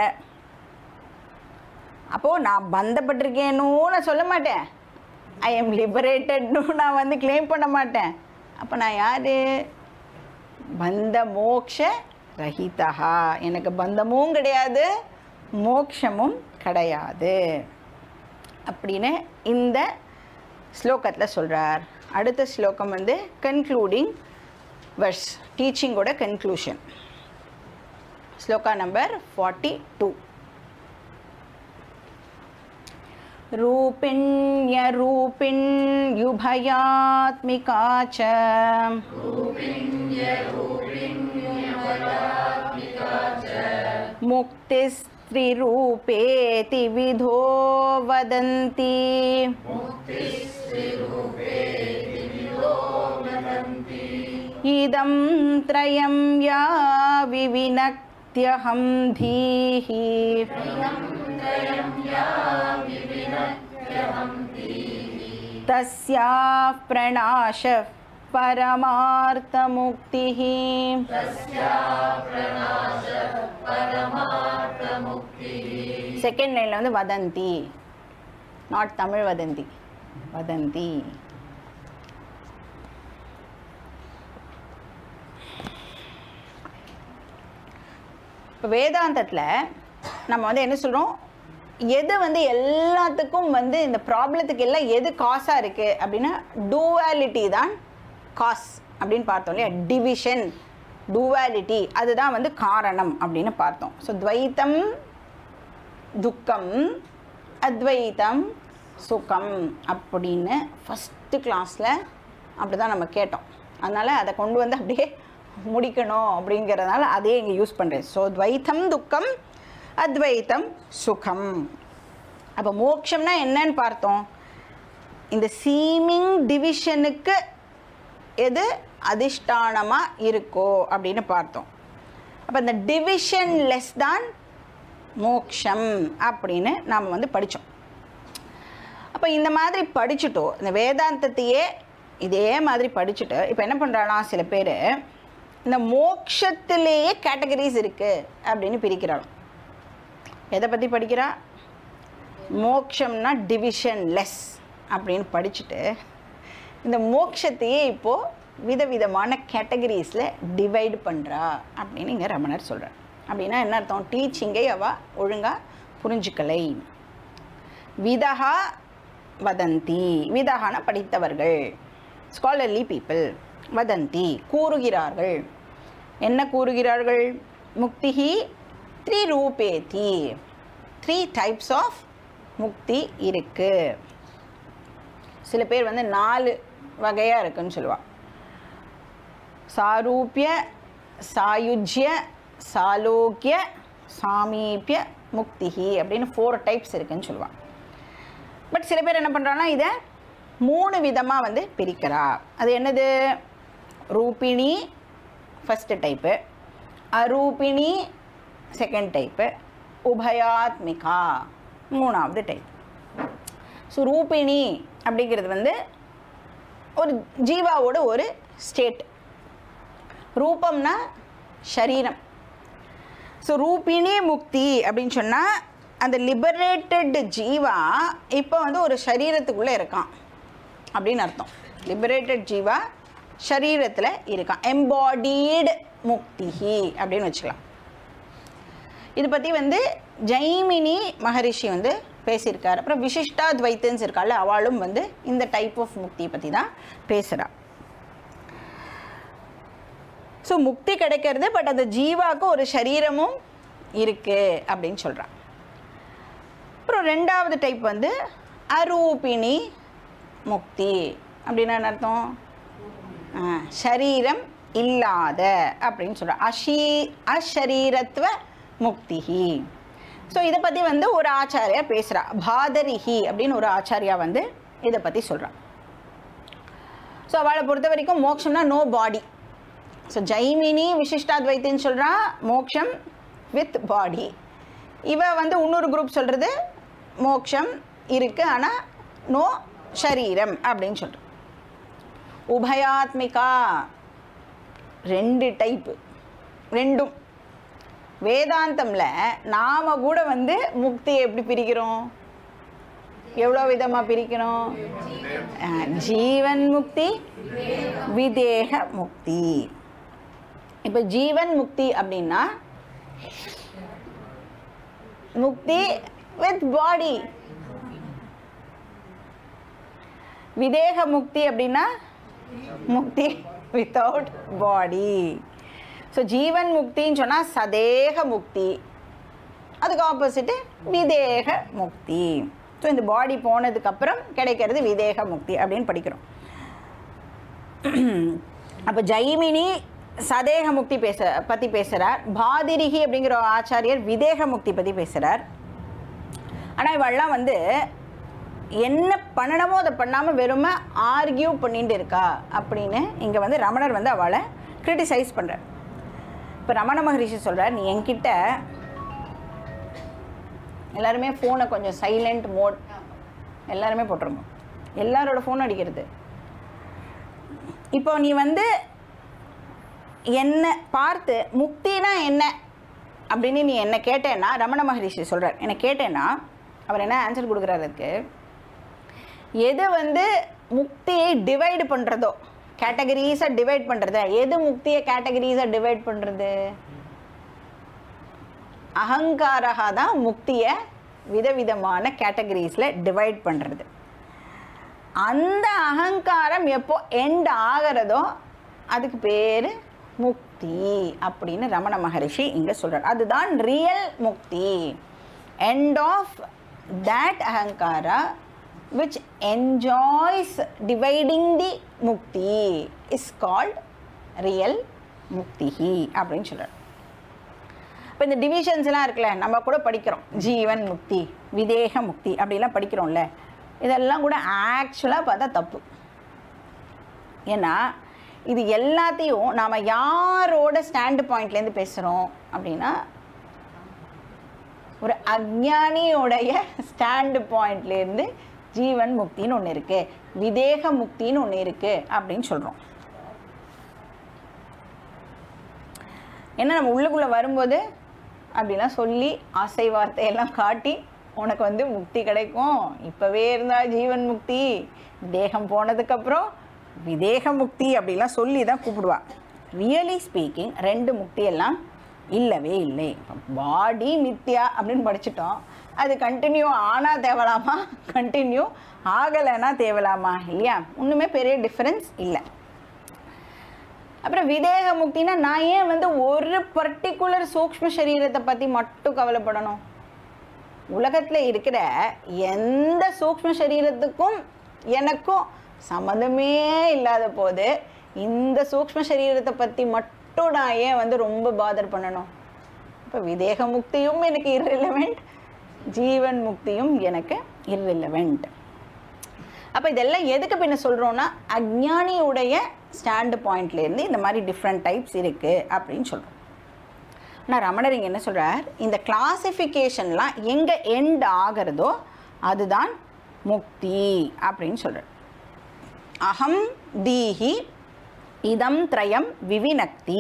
அப்போது நான் பந்தப்பட்டிருக்கேன்னு நான் சொல்ல மாட்டேன் ஐ எம் லிபரேட்டட்னு நான் வந்து கிளைம் பண்ண மாட்டேன் அப்போ நான் யார் பந்த மோக்ஷ ரஹிதா எனக்கு பந்தமும் கிடையாது மோக்ஷமும் கிடையாது அப்படின்னு இந்த ஸ்லோகத்தில் சொல்கிறார் அடுத்த ஸ்லோகம் வந்து கன்க்ளூடிங் வர்ஸ் டீச்சிங்கோட conclusion shloka number forty two रूपिण्यरूपिण्युभयात्मिका च मुक्तिस्त्रिरूपेति विधो वदन्ति इदं त्रयं या विविनक्त्यहं धीः तस्याः प्रणाशः परमार्थमुक्तिः செகண்ட் லைனில் வந்து வதந்தி நாட் தமிழ் வதந்தி வதந்தி இப்போ வேதாந்தத்தில் நம்ம வந்து என்ன சொல்கிறோம் எது வந்து எல்லாத்துக்கும் வந்து இந்த ப்ராப்ளத்துக்கு எல்லாம் எது காசாக இருக்குது அப்படின்னா டூவாலிட்டி தான் காஸ் அப்படின்னு பார்த்தோம் இல்லையா டிவிஷன் டூவாலிட்டி அதுதான் வந்து காரணம் அப்படின்னு பார்த்தோம் ஸோ துவைத்தம் துக்கம் அத்வைத்தம் சுகம் அப்படின்னு ஃபஸ்ட்டு கிளாஸில் அப்படி தான் நம்ம கேட்டோம் அதனால் அதை கொண்டு வந்து அப்படியே முடிக்கணும் அப்படிங்கிறதுனால அதே இங்கே யூஸ் பண்ணுறேன் ஸோ துவைத்தம் துக்கம் அத்வைத்தம் சுகம் அப்போ மோட்சம்னா என்னன்னு பார்த்தோம் இந்த சீமிங் டிவிஷனுக்கு எது அதிஷ்டானமாக இருக்கோ அப்படின்னு பார்த்தோம் அப்போ இந்த டிவிஷன் லெஸ் தான் மோக்ஷம் அப்படின்னு நாம் வந்து படித்தோம் அப்போ இந்த மாதிரி படிச்சுட்டோ இந்த வேதாந்தத்தையே இதே மாதிரி படிச்சுட்டு இப்போ என்ன பண்ணுறானா சில பேர் இந்த மோக்ஷத்திலேயே கேட்டகரிஸ் இருக்குது அப்படின்னு பிரிக்கிறாள் எதை பற்றி படிக்கிறா மோக்ஷம்னா டிவிஷன் லெஸ் அப்படின்னு படிச்சுட்டு இந்த மோக்ஷத்தையே இப்போது விதவிதமான கேட்டகரிஸில் டிவைடு பண்ணுறா அப்படின்னு இங்கே ரமணர் சொல்கிறார் அப்படின்னா என்ன அர்த்தம் டீச்சிங்கை அவள் ஒழுங்காக புரிஞ்சுக்கலை விதகா வதந்தி விதகான படித்தவர்கள் ஸ்காலர்லி பீப்புள் வதந்தி கூறுகிறார்கள் என்ன கூறுகிறார்கள் முக்திஹி த்ரீ ரூபேதி த்ரீ டைப்ஸ் ஆஃப் முக்தி இருக்குது சில பேர் வந்து நாலு வகையாக இருக்குன்னு சொல்லுவாள் சாரூபிய சாயுஜ்ய சாலோக்கிய சாமீபிய முக்திஹி அப்படின்னு ஃபோர் டைப்ஸ் இருக்குன்னு சொல்லுவாள் பட் சில பேர் என்ன பண்ணுறாங்கன்னா இதை மூணு விதமாக வந்து பிரிக்கிறா அது என்னது ரூபிணி ஃபஸ்ட்டு டைப்பு அரூபிணி செகண்ட் டைப்பு உபயாத்மிகா மூணாவது டைப் ஸோ ரூபிணி அப்படிங்கிறது வந்து ஒரு ஜீவாவோட ஒரு ஸ்டேட் ரூபம்னா ஷரீரம் ஸோ ரூபிணி முக்தி அப்படின்னு சொன்னால் அந்த லிபரேட்டட் ஜீவா இப்போ வந்து ஒரு சரீரத்துக்குள்ளே இருக்கான் அப்படின்னு அர்த்தம் லிபரேட்டட் ஜீவா ஷரீரத்தில் இருக்கான் எம்பாடீடு முக்திஹி அப்படின்னு வச்சுக்கலாம் இது பற்றி வந்து ஜெய்மினி மகரிஷி வந்து பேசியிருக்காரு அப்புறம் விசிஷ்டா துவைத்தன்ஸ் இருக்காள் அவளும் வந்து இந்த டைப் ஆஃப் முக்தி பற்றி தான் பேசுகிறா ஸோ முக்தி கிடைக்கிறது பட் அந்த ஜீவாவுக்கு ஒரு சரீரமும் இருக்குது அப்படின்னு சொல்கிறான் அப்புறம் ரெண்டாவது டைப் வந்து அரூபிணி முக்தி அப்படின்னா என்ன அர்த்தம் ஆ, சரீரம் இல்லாத அப்படின்னு சொல்கிறோம் அஷீ அஷரீரத்துவ முக்திஹி ஸோ இதை பற்றி வந்து ஒரு ஆச்சாரியா பேசுகிறா பாதரிஹி அப்படின்னு ஒரு ஆச்சாரியா வந்து இதை பற்றி சொல்கிறான் ஸோ அவளை பொறுத்த வரைக்கும் மோட்சம்னா நோ பாடி ஸோ ஜைமினி விசிஷ்டாத்வைத்தின்னு சொல்கிறா மோக்ஷம் வித் பாடி இவ வந்து இன்னொரு குரூப் சொல்கிறது மோக்ஷம் இருக்குது ஆனால் நோ ஷரீரம் அப்படின்னு சொல்கிறோம் உபயாத்மிகா ரெண்டு டைப்பு ரெண்டும் வேதாந்தம்ல நாம கூட வந்து முக்தியை எப்படி பிரிக்கிறோம் எவ்வளோ விதமாக பிரிக்கிறோம் அஹ், ஜீவன் முக்தி விதேக முக்தி இப்போ ஜீவன் முக்தி அப்படின்னா முக்தி வித் பாடி விதேக முக்தி அப்படின்னா முக்தி வித்தவுட் பாடி ஸோ ஜீவன் முக்தின்னு சொன்னால் சதேக முக்தி அதுக்கு ஆப்போசிட்டு விதேக முக்தி ஸோ இந்த பாடி போனதுக்கப்புறம் கிடைக்கிறது விதேக முக்தி அப்படின்னு படிக்கிறோம் அப்போ ஜைமினி சதேக முக்தி பேச பற்றி பேசுகிறார் பாதிரிகி அப்படிங்கிற ஒரு ஆச்சாரியர் விதேக முக்தி பற்றி பேசுகிறார் ஆனால் இவெல்லாம் வந்து என்ன பண்ணணுமோ அதை பண்ணாமல் வெறுமை ஆர்கியூ பண்ணிட்டு இருக்கா அப்படின்னு இங்கே வந்து ரமணர் வந்து அவளை கிரிட்டிசைஸ் பண்ணுறார் இப்போ ரமண மகரிஷி சொல்கிறார் நீ என்கிட்ட எல்லாருமே ஃபோனை கொஞ்சம் சைலண்ட் மோட் எல்லாருமே போட்டுருங்க எல்லாரோட ஃபோன் அடிக்கிறது இப்போ நீ வந்து என்ன பார்த்து முக்தினா என்ன அப்படின்னு நீ என்ன கேட்டேன்னா ரமண மகரிஷி சொல்கிறார் என்ன கேட்டேன்னா அவர் என்ன ஆன்சர் கொடுக்குறாரு அதுக்கு எது வந்து முக்தியை டிவைடு பண்ணுறதோ கேட்டகரிஸாக டிவைட் பண்ணுறது எது முக்தியை கேட்டகரிஸாக டிவைட் பண்ணுறது அகங்காரகா தான் முக்தியை விதவிதமான கேட்டகரிஸில் டிவைட் பண்ணுறது அந்த அகங்காரம் எப்போ எண்ட் ஆகிறதோ அதுக்கு பேர் முக்தி அப்படின்னு ரமண மகரிஷி இங்கே சொல்கிறார் அதுதான் real mukti end of that ahankara which enjoys dividing the mukti is called real muktihi அப்படின்னு சொல்கிறார் இப்போ இந்த டிவிஷன்ஸ்லாம் இருக்குல்ல நம்ம கூட படிக்கிறோம் ஜீவன் முக்தி விதேக முக்தி அப்படிலாம் படிக்கிறோம்ல இதெல்லாம் கூட ஆக்சுவலாக பார்த்தா தப்பு ஏன்னா இது எல்லாத்தையும் நாம் யாரோட ஸ்டாண்டு பாயிண்ட்லேருந்து பேசுகிறோம் அப்படின்னா ஒரு அஜ்ஞானியோடைய ஸ்டாண்டு பாயிண்ட்லேருந்து ஜீவன் முக்தின்னு ஒன்று இருக்குது விதேக முக்தின்னு ஒன்று இருக்குது அப்படின்னு சொல்கிறோம் ஏன்னா நம்ம உள்ளுக்குள்ளே வரும்போது அப்படிலாம் சொல்லி ஆசை வார்த்தையெல்லாம் காட்டி உனக்கு வந்து முக்தி கிடைக்கும் இப்போவே இருந்தால் ஜீவன் முக்தி தேகம் போனதுக்கப்புறம் விதேக முக்தி அப்படிலாம் சொல்லி தான் கூப்பிடுவா ரியலி ஸ்பீக்கிங் ரெண்டு முக்தியெல்லாம் இல்லவே இல்லை பாடி மித்யா அப்படின்னு படிச்சிட்டோம் அது கண்டினியூ ஆனால் தேவலாமா கண்டினியூ ஆகலைன்னா தேவலாமா இல்லையா ஒன்றுமே பெரிய டிஃப்ரென்ஸ் இல்லை அப்புறம் விதேக முக்தினா நான் ஏன் வந்து ஒரு பர்டிகுலர் சூக்ஷ்ம சரீரத்தை பற்றி மட்டும் கவலைப்படணும் உலகத்தில் இருக்கிற எந்த சூக்ஷ்ம சரீரத்துக்கும் எனக்கும் சம்மந்தமே இல்லாத போது இந்த சூக்ஷ்ம சரீரத்தை பற்றி மட்டும் நான் ஏன் வந்து ரொம்ப பாதர் பண்ணணும் இப்போ விதேக முக்தியும் எனக்கு irrelevant ஜீவன் முக்தியும் எனக்கு irrelevant அப்போ இதெல்லாம் எதுக்கு பின்ன சொல்கிறோன்னா அஜ்ஞானியுடைய ஸ்டாண்டு பாயிண்ட்லேருந்து இந்த மாதிரி டிஃப்ரெண்ட் டைப்ஸ் இருக்குது அப்படின்னு சொல்கிறோம் ஆனால் ரமணர் இங்கே என்ன சொல்கிறார் இந்த கிளாசிஃபிகேஷன்லாம் எங்கே எண்ட் ஆகிறதோ அதுதான் முக்தி அப்படின்னு சொல்கிறார் அகம் தீஹி இதம் திரயம் விவினக்தி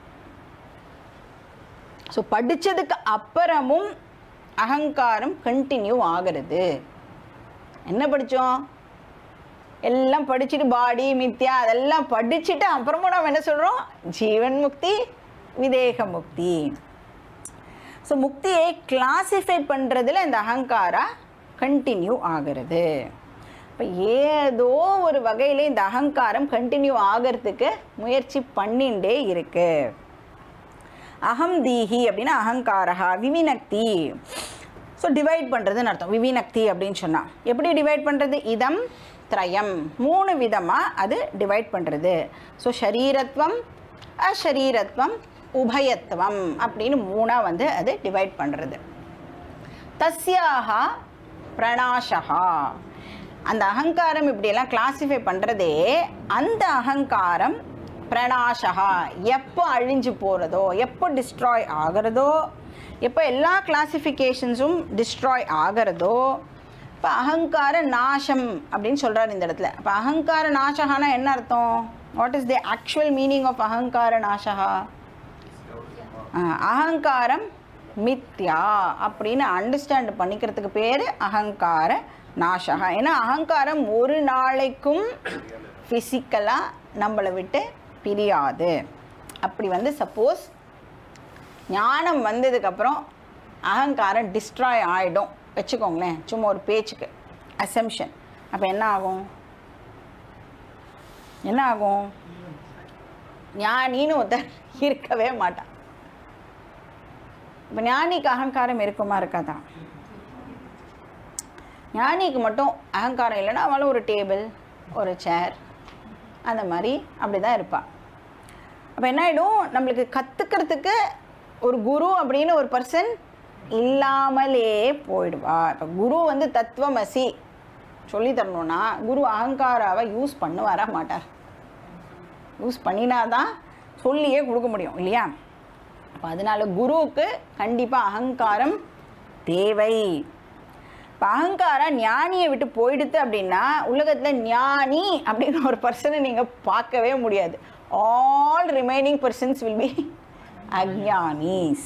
ஸோ படித்ததுக்கு அப்புறமும் அகங்காரம் கண்டினியூ ஆகிறது என்ன படித்தோம் எல்லாம் படிச்சுட்டு பாடி மித்யா அதெல்லாம் படிச்சுட்டு அப்புறமும் நம்ம என்ன சொல்கிறோம் ஜீவன் முக்தி விதேக முக்தி ஸோ முக்தியை கிளாசிஃபை பண்ணுறதுல இந்த அகங்காரா கண்டினியூ ஆகிறது இப்போ ஏதோ ஒரு வகையில் இந்த அகங்காரம் கண்டினியூ ஆகிறதுக்கு முயற்சி பண்ணிண்டே இருக்கு அகம் தீஹி அப்படின்னா அகங்காரா விவினக்தி ஸோ டிவைட் பண்ணுறதுன்னு அர்த்தம் விவினக்தி அப்படின்னு சொன்னால் எப்படி டிவைட் பண்ணுறது இதம் திரயம் மூணு விதமாக அது டிவைட் பண்ணுறது ஸோ ஷரீரத்வம் அஷரீரத்வம் உபயத்துவம் அப்படின்னு மூணாக வந்து அது டிவைட் பண்ணுறது தஸ்யாக பிரணாஷகா அந்த அகங்காரம் இப்படியெல்லாம் கிளாசிஃபை பண்ணுறதே அந்த அகங்காரம் பிரணாஷகா எப்போ அழிஞ்சு போகிறதோ எப்போ டிஸ்ட்ராய் ஆகிறதோ எப்போ எல்லா கிளாசிஃபிகேஷன்ஸும் டிஸ்ட்ராய் ஆகிறதோ இப்போ அகங்கார நாசம் அப்படின்னு சொல்கிறார் இந்த இடத்துல இப்போ அகங்கார நாசகானா என்ன அர்த்தம் what is the actual meaning of ahankara nashaka ஆ, அகங்காரம் மித்யா அப்படின்னு அண்டர்ஸ்டாண்ட் பண்ணிக்கிறதுக்கு பேர் அகங்கார நாசகா ஏன்னா அகங்காரம் ஒரு நாளைக்கும் ஃபிசிக்கலாக நம்மளை விட்டு பிரியாது அப்படி வந்து சப்போஸ் ஞானம் வந்ததுக்கப்புறம் அகங்காரம் டிஸ்ட்ராய் ஆகிடும் வச்சுக்கோங்களேன் சும்மா ஒரு பேச்சுக்கு அசம்ஷன் அப்போ என்ன ஆகும் என்ன ஆகும் ஞானின்னு ஒருத்தர் இருக்கவே மாட்டான் இப்போ ஞானிக்கு அகங்காரம் இருக்குமா இருக்காதா ஞானிக்கு மட்டும் அகங்காரம் இல்லைன்னா அவளும் ஒரு டேபிள் ஒரு சேர் அந்த மாதிரி அப்படி தான் இருப்பாள் அப்போ என்ன ஆகிடும் நம்மளுக்கு கற்றுக்கிறதுக்கு ஒரு குரு அப்படின்னு ஒரு பர்சன் இல்லாமலே போயிடுவா இப்போ குரு வந்து தத்துவமசி சொல்லி தரணும்னா குரு அகங்காராவை யூஸ் பண்ணுவாரா மாட்டார் யூஸ் பண்ணினாதான் சொல்லியே கொடுக்க முடியும் இல்லையா அப்போ அதனால குருவுக்கு கண்டிப்பாக அகங்காரம் தேவை இப்போ அகங்காரம் ஞானியை விட்டு போயிடுது அப்படின்னா உலகத்தில் ஞானி அப்படின்னு ஒரு பர்சனை நீங்கள் பார்க்கவே முடியாது all remaining persons will be அக்ஞானிஸ்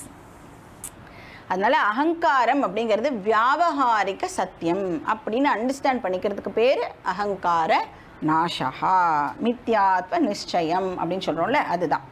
அதனால அகங்காரம் அப்படிங்கிறது வியாபகாரிக சத்தியம் அப்படின்னு அண்டர்ஸ்டாண்ட் பண்ணிக்கிறதுக்கு பேர் அகங்கார நாசகா மித்யாத்வ நிச்சயம் அப்படின்னு சொல்கிறோம்ல அதுதான்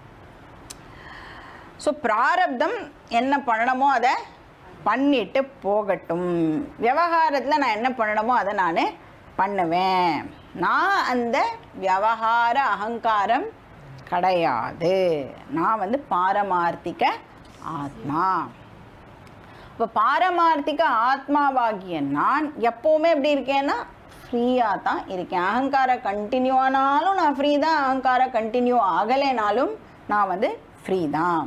ஸோ பிராரப்தம் என்ன பண்ணணுமோ அதை பண்ணிட்டு போகட்டும் விவகாரத்தில் நான் என்ன பண்ணணுமோ அதை நான் பண்ணுவேன் நான் அந்த விவகார அகங்காரம் கிடையாது நான் வந்து பாரமார்த்திக ஆத்மா இப்போ பாரமார்த்திக ஆத்மாவாகிய நான் எப்போவுமே எப்படி இருக்கேன்னா ஃப்ரீயாக தான் இருக்கேன் அகங்காரம் கண்டினியூ ஆனாலும் நான் ஃப்ரீ தான் அகங்காரம் கண்டினியூ ஆகலைனாலும் நான் வந்து ஃப்ரீ தான்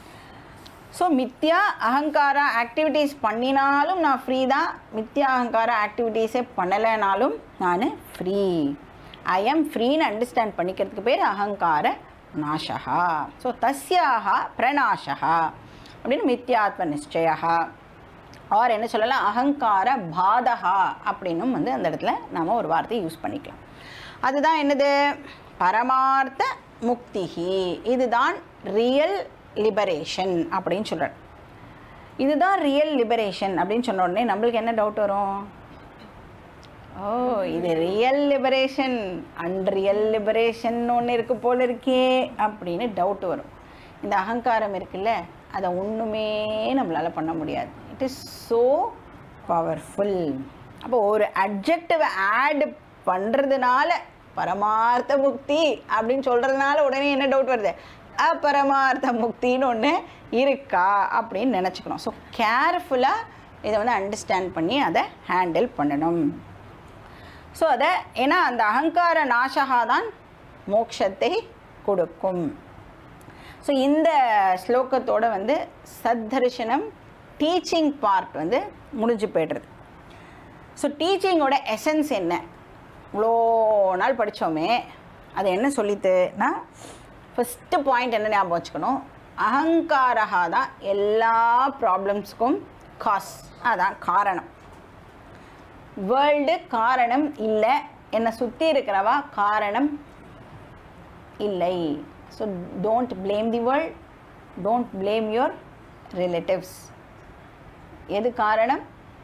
ஸோ மித்யா அகங்காரா ஆக்டிவிட்டீஸ் பண்ணினாலும் நான் ஃப்ரீ தான் மித்யா அகங்கார ஆக்டிவிட்டீஸே பண்ணலைனாலும் நான் ஃப்ரீ ஐ எம் ஃப்ரீன்னு அண்டர்ஸ்டாண்ட் பண்ணிக்கிறதுக்கு பேர் அகங்கார நாசகா ஸோ தஸ்யாக பிரணாசகா அப்படின்னு மித்யாத்ம நிச்சயா ஆர் என்ன சொல்லலாம் அகங்கார பாதகா அப்படின்னும் வந்து அந்த இடத்துல நாம் ஒரு வார்த்தையை யூஸ் பண்ணிக்கலாம் அதுதான் என்னது பரமார்த்த முக்திகி இதுதான் ரியல் லிபரேஷன் அப்படின்னு சொல்கிறார் இதுதான் ரியல் லிபரேஷன் அப்படின்னு சொன்ன உடனே நம்மளுக்கு என்ன டவுட் வரும் ஓ இது ரியல் லிபரேஷன் அன்ரியல் லிபரேஷன் ஒன்று இருக்கு போல இருக்கே அப்படின்னு டவுட் வரும் இந்த அகங்காரம் இருக்குல்ல அதை ஒன்றுமே நம்மளால் பண்ண முடியாது இட் இஸ் ஸோ பவர்ஃபுல் அப்போ ஒரு அட்ஜெக்டிவ் ஆட் பண்ணுறதுனால பரமார்த்த முக்தி அப்படின்னு சொல்கிறதுனால உடனே என்ன டவுட் வருது அப்பரமார்த்த முக்தின்னு ஒன்று இருக்கா அப்படின்னு நினச்சிக்கணும் ஸோ கேர்ஃபுல்லாக இதை வந்து அண்டர்ஸ்டாண்ட் பண்ணி அதை ஹேண்டில் பண்ணணும் ஸோ அதை ஏன்னா அந்த அகங்கார நாசகா தான் மோட்சத்தை கொடுக்கும் ஸோ இந்த ஸ்லோகத்தோட வந்து சத்தரிசனம் டீச்சிங் பார்ட் வந்து முடிஞ்சு போய்டுறது ஸோ டீச்சிங்கோட எசன்ஸ் என்ன இவ்வளோ நாள் படித்தோமே அது என்ன சொல்லித்துனா ஃபஸ்ட்டு பாயிண்ட் என்ன ஞாபகம் வச்சுக்கணும் அகங்காரகா தான் எல்லா ப்ராப்ளம்ஸ்க்கும் காஸ் அதான் காரணம் வேர்ல்டு காரணம் இல்லை என்னை சுற்றி இருக்கிறவா காரணம் இல்லை so don't blame the world don't blame your relatives எது காரணம்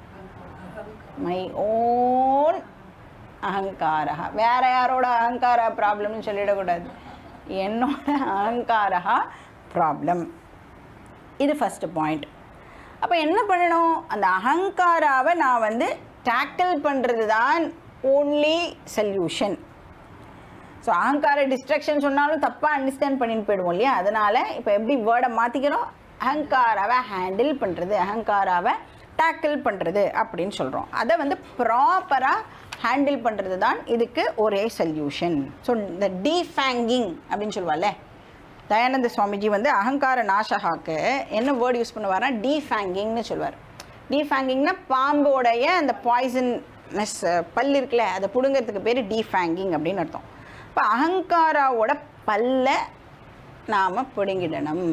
மை ஓன் அகங்காரா வேற யாரோட அகங்கார ப்ராப்ளம்னு சொல்லிடக்கூடாது என்னோட அகங்காரா ப்ராப்ளம் இது ஃபஸ்ட்டு பாயிண்ட் அப்போ என்ன பண்ணணும் அந்த அகங்காராவை நான் வந்து டேக்கிள் பண்ணுறது தான் ஓன்லி சொல்யூஷன் ஸோ அகங்கார டிஸ்ட்ரக்ஷன் சொன்னாலும் தப்பாக அண்டர்ஸ்டாண்ட் பண்ணிட்டு போயிடுவோம் இல்லையா அதனால் இப்போ எப்படி வேர்டை மாற்றிக்கிறோம் அகங்காராவை ஹேண்டில் பண்ணுறது அகங்காராவை டேக்கிள் பண்ணுறது அப்படின்னு சொல்கிறோம் அதை வந்து ப்ராப்பராக ஹேண்டில் பண்ணுறது தான் இதுக்கு ஒரே சொல்யூஷன் ஸோ இந்த டீஃபேங்கிங் அப்படின்னு சொல்லுவாள்ல தயானந்த சுவாமிஜி வந்து அகங்கார நாசகாக்கு என்ன வேர்டு யூஸ் பண்ணுவார்னா டீஃபேங்கிங்னு சொல்லுவார் டீஃபேங்கிங்னா பாம்போடைய அந்த பாய்சன்னஸ் பல் இருக்குல்ல அதை பிடுங்கிறதுக்கு பேர் டீஃபேங்கிங் அப்படின்னு அர்த்தம் இப்போ அகங்காராவோட பல்ல நாம் பிடுங்கிடணும்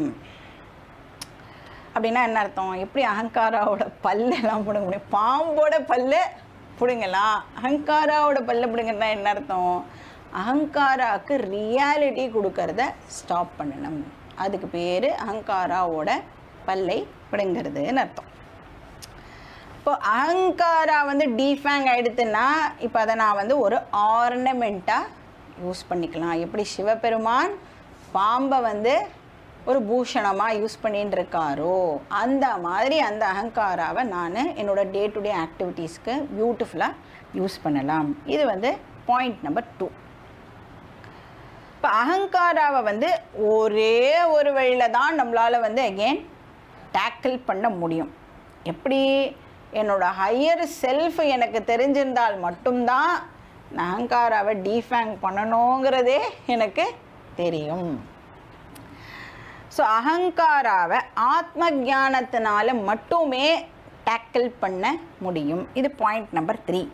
அப்படின்னா என்ன அர்த்தம் எப்படி அகங்காராவோட பல்லெல்லாம் பிடுங்க முடியும் பாம்போட பல்ல பிடுங்கலாம் அகங்காராவோட பல்ல பிடுங்கன்னா என்ன அர்த்தம் அகங்காராவுக்கு ரியாலிட்டி கொடுக்கறத ஸ்டாப் பண்ணணும் அதுக்கு பேர் அகங்காராவோட பல்லை பிடுங்கிறதுன்னு அர்த்தம் இப்போ அகங்காரா வந்து டீஃபேங் ஆயிடுத்துன்னா இப்போ அதை நான் வந்து ஒரு ஆர்னமெண்ட்டாக யூஸ் பண்ணிக்கலாம் எப்படி சிவபெருமான் பாம்பை வந்து ஒரு பூஷணமாக யூஸ் பண்ணிட்டு இருக்காரோ அந்த மாதிரி அந்த அகங்காராவை நான் என்னோட டே டு டே ஆக்டிவிட்டீஸ்க்கு பியூட்டிஃபுல்லாக யூஸ் பண்ணலாம் இது வந்து பாயிண்ட் நம்பர் டூ இப்போ அகங்காராவை வந்து ஒரே ஒரு வழியில் தான் நம்மளால் வந்து அகெயின் டேக்கிள் பண்ண முடியும் எப்படி என்னோட ஹையர் செல்ஃப் எனக்கு தெரிஞ்சிருந்தால் மட்டும்தான் நான் அகங்காராவை டீஃபேங் பண்ணணுங்கிறதே எனக்கு தெரியும் ஸோ அகங்காராவை ஆத்ம ஞானத்தினால மட்டுமே டேக்கிள் பண்ண முடியும் இது point number three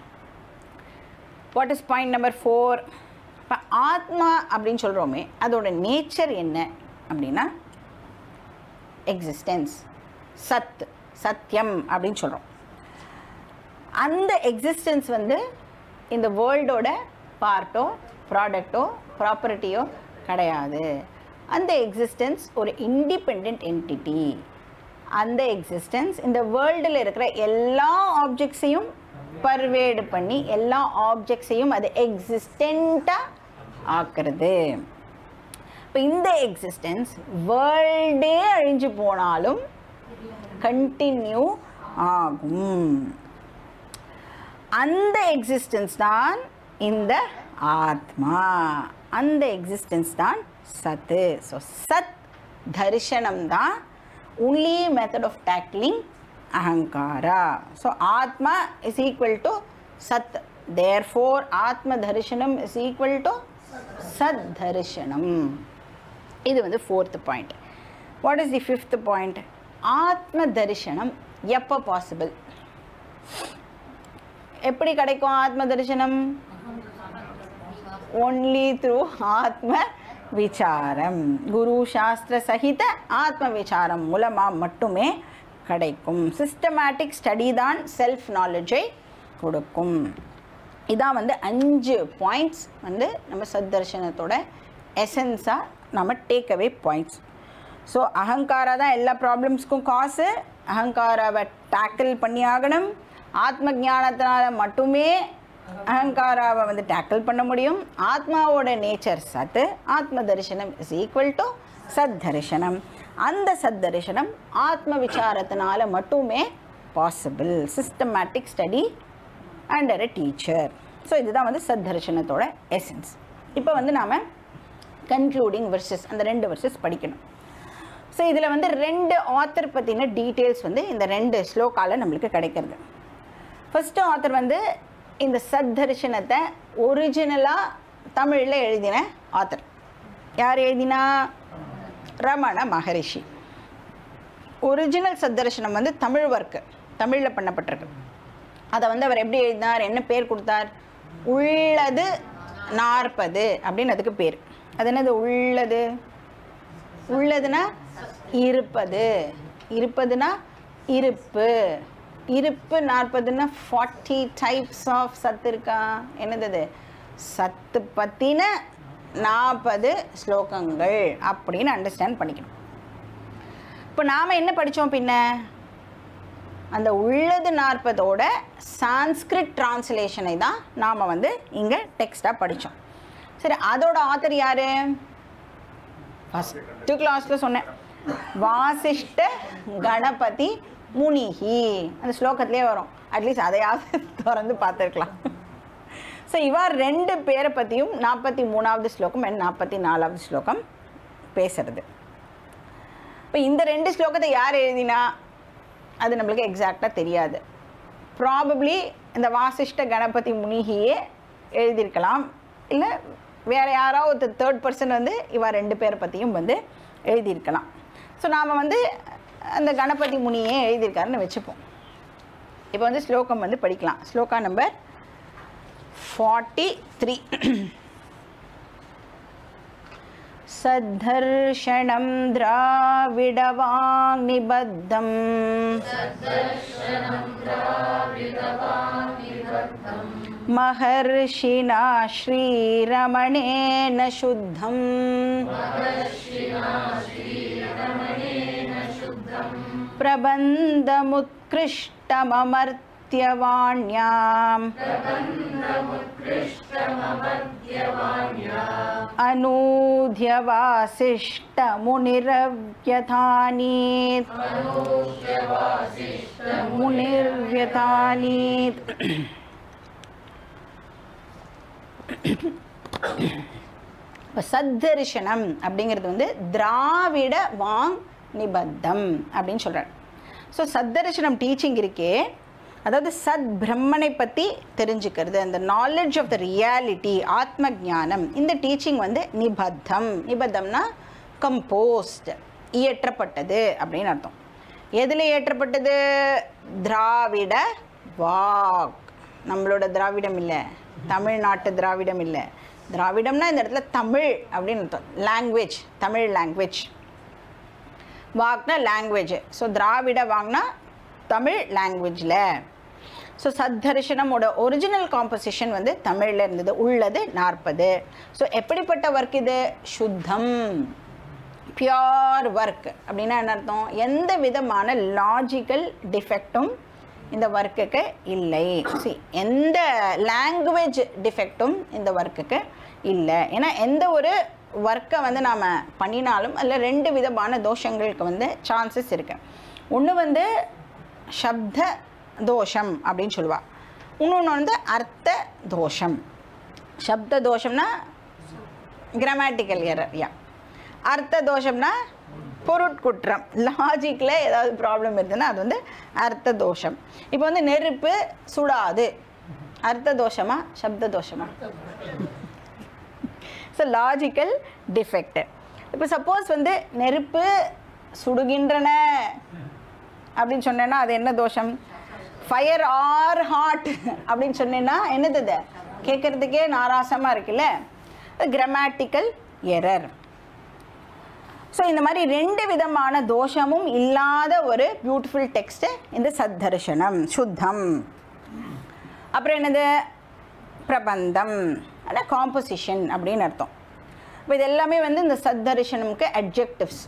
what is point number four இப்போ ஆத்மா அப்படின்னு சொல்கிறோமே அதோட நேச்சர் என்ன அப்படின்னா எக்ஸிஸ்டன்ஸ் சத் சத்தியம் அப்படின்னு சொல்கிறோம் அந்த எக்ஸிஸ்டன்ஸ் வந்து இந்த வேர்ல்டோட பார்ட்டோ ப்ராடக்டோ ப்ராப்பர்ட்டியோ கிடையாது அந்த எக்ஸிஸ்டன்ஸ் ஒரு இண்டிபெண்ட் என்டிட்டி அந்த எக்ஸிஸ்டன்ஸ் இந்த வேர்ல்டில் இருக்கிற எல்லா ஆப்ஜெக்ட்ஸையும் பர்வேடு பண்ணி எல்லா ஆப்ஜெக்ட்ஸையும் அது எக்ஸிஸ்டண்ட்டாக ஆக்குறது இப்போ இந்த எக்ஸிஸ்டன்ஸ் வேர்ல்டே அழிஞ்சு போனாலும் கண்டினியூ ஆகும் அந்த எக்ஸிஸ்டன்ஸ் தான் இந்த ஆத்மா அந்த எக்ஸிஸ்டன்ஸ் தான் சத்து ஸோ சத் தரிசனம் தான் only method of tackling ahankara so atma is equal to sat therefore atma darshanam is equal to sat darshanam இது வந்து fourth point what is the fifth point ஆத்ம தரிசனம் எப்போ பாசிபிள் எப்படி கிடைக்கும் ஆத்ம தரிசனம் ஒன்லி த்ரூ ஆத்ம விசாரம் குரு சாஸ்திர சகித ஆத்ம விசாரம் மூலமாக மட்டுமே கிடைக்கும் சிஸ்டமேட்டிக் ஸ்டடி தான் செல்ஃப் நாலேஜை கொடுக்கும் இதான் வந்து அஞ்சு பாயிண்ட்ஸ் வந்து நம்ம சத்தர்ஷனத்தோட எசன்ஸாக நம்ம டேக் அவே பாயிண்ட்ஸ் ஸோ அகங்காரா தான் எல்லா ப்ராப்ளம்ஸ்க்கும் காசு அகங்காராவை டேக்கிள் பண்ணி ஆகணும் ஆத்ம ஞானத்தினால மட்டுமே அகங்காராவை வந்து டேக்கிள் பண்ண முடியும் ஆத்மாவோட நேச்சர் சத்து ஆத்ம தரிசனம் இஸ் ஈக்குவல் டு சத் தரிசனம் அந்த சத் தரிசனம் ஆத்ம விசாரத்தினால மட்டுமே possible systematic study under a teacher so இதுதான் வந்து சத் தரிசனத்தோட எசன்ஸ் இப்போ வந்து நாம் கன்க்ளூடிங் வெர்சஸ் அந்த ரெண்டு வெர்சஸ் படிக்கணும் ஸோ இதில் வந்து ரெண்டு ஆத்தர் பற்றின டீட்டெயில்ஸ் வந்து இந்த ரெண்டு ஸ்லோக்கால நம்மளுக்கு கிடைக்கிறது ஃபஸ்ட்டு ஆத்தர் வந்து இந்த சத்தரிசனத்தை ஒரிஜினலாக தமிழில் எழுதின ஆத்தர் யார் எழுதினா ரமண மகரிஷி ஒரிஜினல் சத்தரிசனம் வந்து தமிழ் ஒர்க்கு தமிழில் பண்ணப்பட்டிருக்கு அதை வந்து அவர் எப்படி எழுதினார் என்ன பேர் கொடுத்தார் உள்ளது நாற்பது அப்படின்னு அதுக்கு பேர் அது என்னது உள்ளது உள்ளதுன்னா இருப்பது இருப்பதுன்னா இருப்பு இருப்பு நாற்பதுன்னா ஃபார்ட்டி டைப்ஸ் ஆஃப் சத்து இருக்கா என்னது அது சத்து பற்றின நாற்பது ஸ்லோகங்கள் அப்படின்னு அண்டர்ஸ்டாண்ட் பண்ணிக்கணும் இப்போ நாம் என்ன படித்தோம் பின்ன அந்த உள்ளது நாற்பதோட சான்ஸ்கிரிட் டிரான்ஸ்லேஷனை தான் நாம் வந்து இங்கே டெக்ஸ்டாக படித்தோம் சரி அதோட ஆத்தர் யார் ஃபஸ்ட்டு கிளாஸில் சொன்னேன் வாசிஷ்ட கணபதி முனிஹி அந்த ஸ்லோகத்திலே வரும் அட்லீஸ்ட் அதையாவது திறந்து பார்த்துருக்கலாம் ஸோ இவா ரெண்டு பேரை பற்றியும் நாற்பத்தி மூணாவது ஸ்லோகம் அண்ட் நாற்பத்தி நாலாவது ஸ்லோகம் பேசுறது இப்போ இந்த ரெண்டு ஸ்லோகத்தை யார் எழுதினா அது நம்மளுக்கு எக்ஸாக்டாக தெரியாது ப்ராபப்ளி இந்த வாசிஷ்ட கணபதி முனிகியே எழுதியிருக்கலாம் இல்லை வேறு யாராவது தேர்ட் பர்சன் வந்து இவா ரெண்டு பேரை பற்றியும் வந்து எழுதியிருக்கலாம் ஸோ நாம் வந்து அந்த கணபதி முனியே எழுதியிருக்காருன்னு வச்சுப்போம் இப்போ வந்து ஸ்லோகம் வந்து படிக்கலாம் ஸ்லோகா நம்பர் ஃபார்ட்டி த்ரீ सद्धर्षणं द्राविडवाङ्निबद्धम् महर्षिणा श्रीरमणेन शुद्धम् प्रबन्धमुत्कृष्टममर्त्यवाण्याम् अनूध्यवासिष्ठमुनिरव्यथानीत् मुनिर्व्यथानीत् இப்போ சத்தரிசனம் அப்படிங்கிறது வந்து திராவிட வாங் நிபத்தம் அப்படின்னு சொல்கிறார் ஸோ சத்தரிசனம் டீச்சிங் இருக்கே அதாவது சத் பிரம்மனை பற்றி தெரிஞ்சுக்கிறது அந்த நாலேஜ் ஆஃப் த ரியாலிட்டி ஆத்ம ஞானம் இந்த டீச்சிங் வந்து நிபத்தம் நிபத்தம்னா கம்போஸ்ட் இயற்றப்பட்டது அப்படின்னு அர்த்தம் எதில் இயற்றப்பட்டது திராவிட வாக் நம்மளோட திராவிடம் இல்லை தமிழ்நாட்டு திராவிடம் இல்லை திராவிடம்னா இந்த இடத்துல தமிழ் அப்படின்னு அர்த்தம் லாங்குவேஜ் தமிழ் லாங்குவேஜ் வாக்னா லாங்குவேஜ் ஸோ திராவிட வாங்னா தமிழ் லாங்குவேஜில் ஸோ சத்தரிசனமோட ஒரிஜினல் காம்போசிஷன் வந்து தமிழில் இருந்தது உள்ளது நாற்பது ஸோ எப்படிப்பட்ட ஒர்க் இது சுத்தம் பியோர் ஒர்க் அப்படின்னா என்ன அர்த்தம் எந்த விதமான லாஜிக்கல் டிஃபெக்டும் இந்த ஒர்க்குக்கு இல்லை சி எந்த லாங்குவேஜ் டிஃபெக்டும் இந்த ஒர்க்குக்கு இல்லை ஏன்னா எந்த ஒரு ஒர்க்கை வந்து நாம் பண்ணினாலும் அதில் ரெண்டு விதமான தோஷங்களுக்கு வந்து சான்சஸ் இருக்கு ஒன்று வந்து சப்த தோஷம் அப்படின்னு சொல்லுவாள் இன்னொன்று வந்து அர்த்த தோஷம் சப்த தோஷம்னா கிராமட்டிக்கல் எரர் யா அர்த்த தோஷம்னா பொருட்குற்றம் லாஜிக்கில் ஏதாவது ப்ராப்ளம் இருந்ததுன்னா அது வந்து அர்த்த தோஷம் இப்போ வந்து நெருப்பு சுடாது அர்த்த தோஷமா சப்த தோஷமா ஸோ லாஜிக்கல் டிஃபெக்ட் இப்போ சப்போஸ் வந்து நெருப்பு சுடுகின்றன அப்படின்னு சொன்னேன்னா அது என்ன தோஷம் ஃபயர் ஆர் ஹாட் அப்படின்னு சொன்னேன்னா என்னது அது கேட்குறதுக்கே நாராசமாக இருக்குல்ல கிராமட்டிக்கல் எரர் ஸோ இந்த மாதிரி ரெண்டு விதமான தோஷமும் இல்லாத ஒரு பியூட்டிஃபுல் டெக்ஸ்ட்டு இந்த சத்தர்ஷனம் சுத்தம் அப்புறம் என்னது பிரபந்தம் அதான் காம்போசிஷன் அப்படின்னு அர்த்தம் இப்போ இது எல்லாமே வந்து இந்த சத்தரிசனமுக்கு அட்ஜெக்டிவ்ஸ்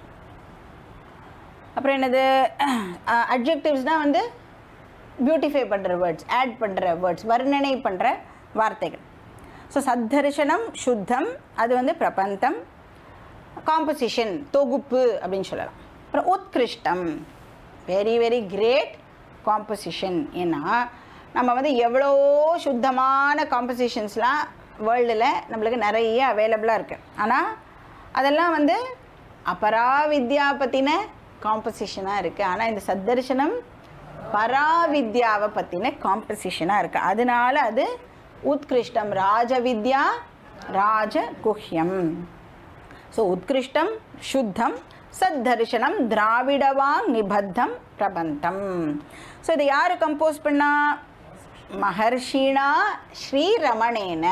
அப்புறம் என்னது அட்ஜெக்டிவ்ஸ்னால் வந்து பியூட்டிஃபை பண்ணுற வேர்ட்ஸ் ஆட் பண்ணுற வேர்ட்ஸ் வர்ணனை பண்ணுற வார்த்தைகள் ஸோ சத்தரிசனம் சுத்தம் அது வந்து பிரபந்தம் காம்போசிஷன் தொகுப்பு அப்படின்னு சொல்லலாம் அப்புறம் உத்கிருஷ்டம் வெரி வெரி கிரேட் காம்போசிஷன் ஏன்னா நம்ம வந்து எவ்வளோ சுத்தமான காம்போசிஷன்ஸ்லாம் வேர்ல்டில் நம்மளுக்கு நிறைய அவைலபிளாக இருக்குது ஆனால் அதெல்லாம் வந்து அபராவித்யா பற்றின காம்போசிஷனாக இருக்குது ஆனால் இந்த சத்தர்சனம் பராவித்யாவை பற்றின காம்போசிஷனாக இருக்குது அதனால அது உத்கிருஷ்டம் ராஜவித்யா ராஜகுஹ்யம் ஸோ உத்கிருஷ்டம் சுத்தம் சத்தர்ஷனம் திராவிடவாங் நிபத்தம் பிரபந்தம் ஸோ இதை யார் கம்போஸ் பண்ணா மகர்ஷினா ஸ்ரீ ரமணேன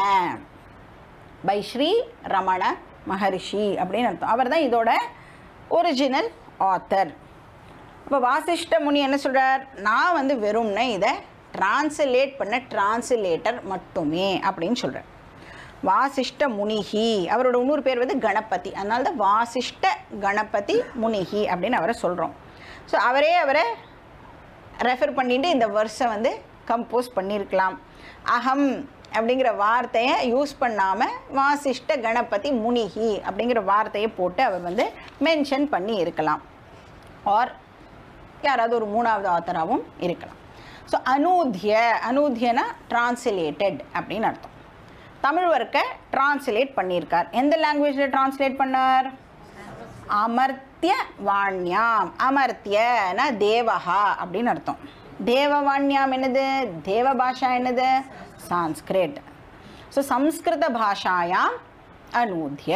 பை ஸ்ரீ ரமண மகர்ஷி அப்படின்னு அர்த்தம் அவர் தான் இதோட ஒரிஜினல் ஆத்தர் அப்போ வாசிஷ்ட முனி என்ன சொல்கிறார் நான் வந்து வெறும்னே இதை டிரான்ஸ்லேட் பண்ண டிரான்ஸ்லேட்டர் மட்டுமே அப்படின்னு சொல்கிறார் வாசிஷ்ட முனிஹி அவரோட இன்னொரு பேர் வந்து கணபதி அதனால தான் வாசிஷ்ட கணபதி முனிஹி அப்படின்னு அவரை சொல்கிறோம் ஸோ அவரே அவரை ரெஃபர் பண்ணிட்டு இந்த வருஷை வந்து கம்போஸ் பண்ணியிருக்கலாம் அகம் அப்படிங்கிற வார்த்தையை யூஸ் பண்ணாமல் வாசிஷ்ட கணபதி முனிஹி அப்படிங்கிற வார்த்தையை போட்டு அவர் வந்து மென்ஷன் பண்ணி இருக்கலாம் ஆர் யாராவது ஒரு மூணாவது ஆத்தராகவும் இருக்கலாம் ஸோ அனூத்திய அனூத்தியனா டிரான்ஸ்லேட்டட் அப்படின்னு அர்த்தம் தமிழ் ஒர்க்கை டிரான்ஸ்லேட் பண்ணியிருக்கார் எந்த லாங்குவேஜில் டிரான்ஸ்லேட் பண்ணார் அமர்த்திய வாண்யாம் அமர்த்தியனா தேவஹா அப்படின்னு அர்த்தம் தேவவாண்யாம் என்னது தேவ பாஷா என்னது சான்ஸ்கிரிட் ஸோ சம்ஸ்கிருத பாஷாயாம் அனூத்திய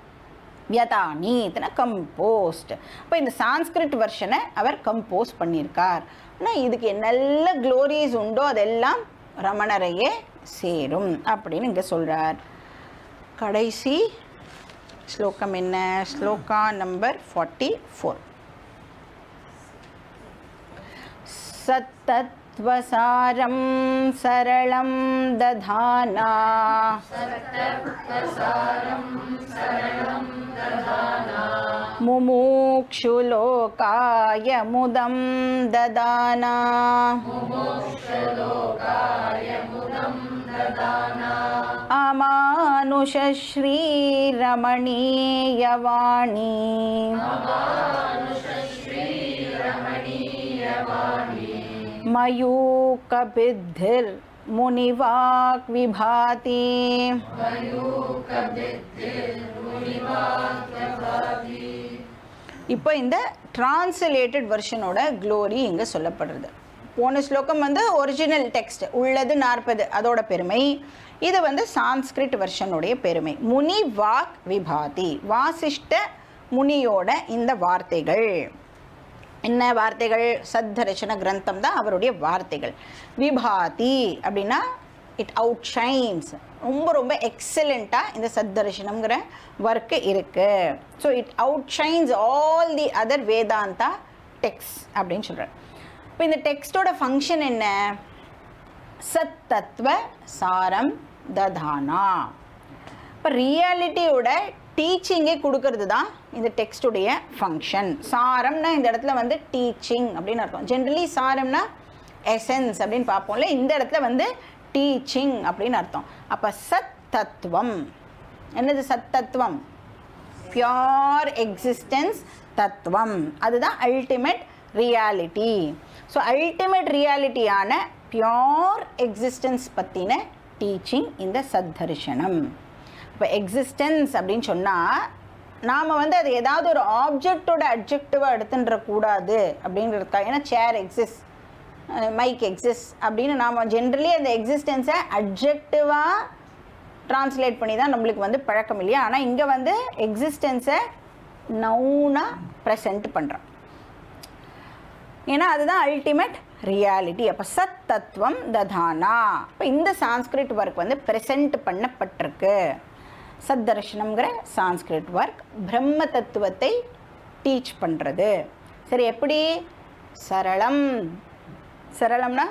வியதானீத்னா கம்போஸ்ட் இப்போ இந்த சான்ஸ்கிரிட் வெர்ஷனை அவர் கம்போஸ் பண்ணியிருக்கார் ஆனால் இதுக்கு நல்ல க்ளோரிஸ் உண்டோ அதெல்லாம் ரமணரையே சேரும் அப்படின்னு இங்கே சொல்கிறார் கடைசி ஸ்லோகம் என்ன ஸ்லோகா நம்பர் ஃபார்ட்டி ஃபோர் सत्तत्त्वसारं सरलं दधाना मुमुक्षुलोकाय मुदं ददाना अमानुषश्रीरमणीयवाणी मयूकबिद्धिर्मुनिवाक् विभाति இப்போ இந்த டிரான்ஸ்லேட்டட் வெர்ஷனோட க்ளோரி இங்கே சொல்லப்படுறது போன ஸ்லோகம் வந்து ஒரிஜினல் டெக்ஸ்ட் உள்ளது நாற்பது அதோட பெருமை இது வந்து சான்ஸ்கிரிட் வெர்ஷனுடைய பெருமை முனி வாக் விபாதி வாசிஷ்ட முனியோட இந்த வார்த்தைகள் என்ன வார்த்தைகள் சத்தரச்சன கிரந்தம் தான் அவருடைய வார்த்தைகள் விபாதி அப்படின்னா இட் அவுட் ஷைன்ஸ் ரொம்ப ரொம்ப எக்ஸலண்ட்டாக இந்த சத்தரிசனம்ங்கிற ஒர்க்கு இருக்குது so it outshines all the other Vedanta text அப்படின்னு சொல்கிறார் இப்போ இந்த டெக்ஸ்டோட ஃபங்க்ஷன் என்ன சத் தத்துவ சாரம் ததானா இப்போ ரியாலிட்டியோட டீச்சிங்கே கொடுக்கறது தான் இந்த டெக்ஸ்டுடைய ஃபங்க்ஷன் சாரம்னா இந்த இடத்துல வந்து டீச்சிங் அப்படின்னு அர்த்தம் ஜென்ரலி சாரம்னா எசன்ஸ் அப்படின்னு பார்ப்போம்ல இந்த இடத்துல வந்து டீச்சிங் அப்படின்னு அர்த்தம் அப்போ சத் தத்துவம் என்னது சத் தத்துவம் பியோர் எக்ஸிஸ்டன்ஸ் தத்துவம் அதுதான் அல்டிமேட் ரியாலிட்டி ஸோ அல்டிமேட் ரியாலிட்டியான பியோர் எக்ஸிஸ்டன்ஸ் பற்றின டீச்சிங் இந்த சத்தரிசனம் இப்போ எக்ஸிஸ்டன்ஸ் அப்படின்னு சொன்னால் நாம் வந்து அது ஏதாவது ஒரு ஆப்ஜெக்டோட அப்ஜெக்டிவாக எடுத்துன்ற கூடாது அப்படிங்கிறதுக்காக ஏன்னா சேர் எக்ஸிஸ்ட் மைக் எக்ஸிஸ்ட் அப்படின்னு நாம் ஜென்ரலி அந்த எக்ஸிஸ்டன்ஸை அப்ஜெக்டிவாக ட்ரான்ஸ்லேட் பண்ணி தான் நம்மளுக்கு வந்து பழக்கம் இல்லையா ஆனால் இங்கே வந்து எக்ஸிஸ்டன்ஸை நவுனாக ப்ரெசென்ட் பண்ணுறோம் ஏன்னா அதுதான் அல்டிமேட் ரியாலிட்டி அப்போ சத் தத்துவம் ததானா இப்போ இந்த சான்ஸ்கிரிட் ஒர்க் வந்து ப்ரெசென்ட் பண்ணப்பட்டிருக்கு சத் தர்ஷனம்ங்கிற சான்ஸ்கிரிட் ஒர்க் பிரம்ம தத்துவத்தை டீச் பண்ணுறது சரி எப்படி சரளம் சரளம்னா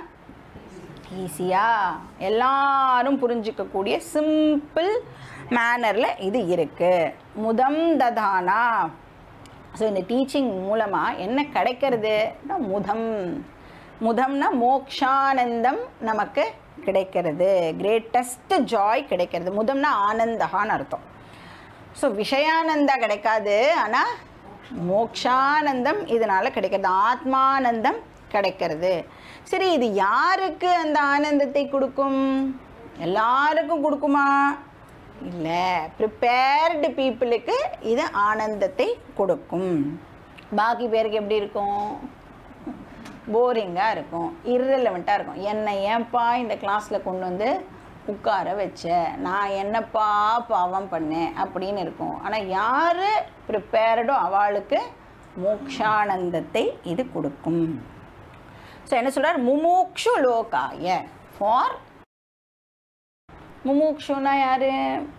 ஈஸியாக எல்லாரும் புரிஞ்சிக்கக்கூடிய சிம்பிள் மேனரில் இது இருக்குது முதம் ததானா ஸோ இந்த டீச்சிங் மூலமாக என்ன கிடைக்கிறது முதம் முதம்னா மோக்ஷானந்தம் நமக்கு கிடைக்கிறது கிரேட்டஸ்ட் ஜாய் கிடைக்கிறது முதம்னா ஆனந்தகான்னு அர்த்தம் ஸோ விஷயானந்தா கிடைக்காது ஆனால் மோக்ஷானந்தம் இதனால் கிடைக்கிறது ஆத்மானந்தம் கிடைக்கிறது சரி இது யாருக்கு அந்த ஆனந்தத்தை கொடுக்கும் எல்லாருக்கும் கொடுக்குமா இல்லை ப்ரிப்பேர்டு பீப்புளுக்கு இது ஆனந்தத்தை கொடுக்கும் பாக்கி பேருக்கு எப்படி இருக்கும் போரிங்காக இருக்கும் இர்ரெலவெண்ட்டாக இருக்கும் என்னை ஏன்பா இந்த கிளாஸில் கொண்டு வந்து உட்கார வச்ச நான் என்னப்பா பாவம் பண்ணேன் அப்படின்னு இருக்கும் ஆனால் யார் ப்ரிப்பேர்டோ அவளுக்கு மோக்ஷானந்தத்தை இது கொடுக்கும் ஸோ என்ன சொல்கிறார் முமூக்ஷு லோகாய ஃபார் முமூக்ஷுனா யாரு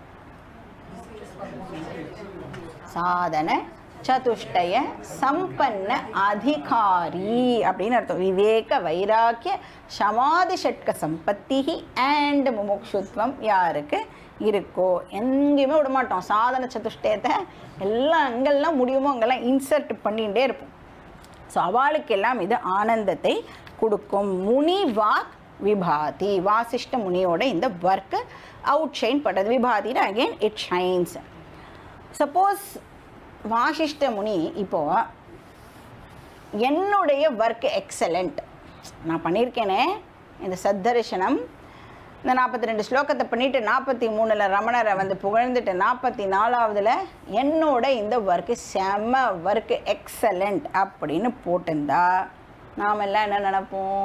சாதன சதுஷ்டய சம்பன்ன அதிகாரி அப்படின்னு அர்த்தம் விவேக வைராக்கிய சமாதி ஷட்க சம்பத்தி அண்ட் முமுக்ஷுத்வம் யாருக்கு இருக்கோ எங்கேயுமே விட மாட்டோம் சாதன சதுஷ்டயத்தை எல்லாம் எங்கெல்லாம் முடியுமோ அங்கெல்லாம் இன்சர்ட் பண்ணிகிட்டே இருப்போம் ஸோ அவளுக்கெல்லாம் இது ஆனந்தத்தை கொடுக்கும் முனி வாக் விபாதி வாசிஷ்ட முனியோட இந்த ஒர்க்கு அவுட் ஷைன் பண்ணுறது விபாதியில் again it shines suppose Vasishta Muni இப்போது என்னுடைய ஒர்க் எக்ஸலண்ட் நான் பண்ணியிருக்கேனே இந்த சத்தரிசனம் இந்த நாற்பத்தி ரெண்டு ஸ்லோகத்தை பண்ணிவிட்டு நாற்பத்தி மூணில் ரமணரை வந்து புகழ்ந்துட்டு நாற்பத்தி நாலாவதில் என்னோட இந்த ஒர்க்கு செம்ம ஒர்க்கு எக்ஸலண்ட் அப்படின்னு போட்டிருந்தா நாம் எல்லாம் என்ன நினைப்போம்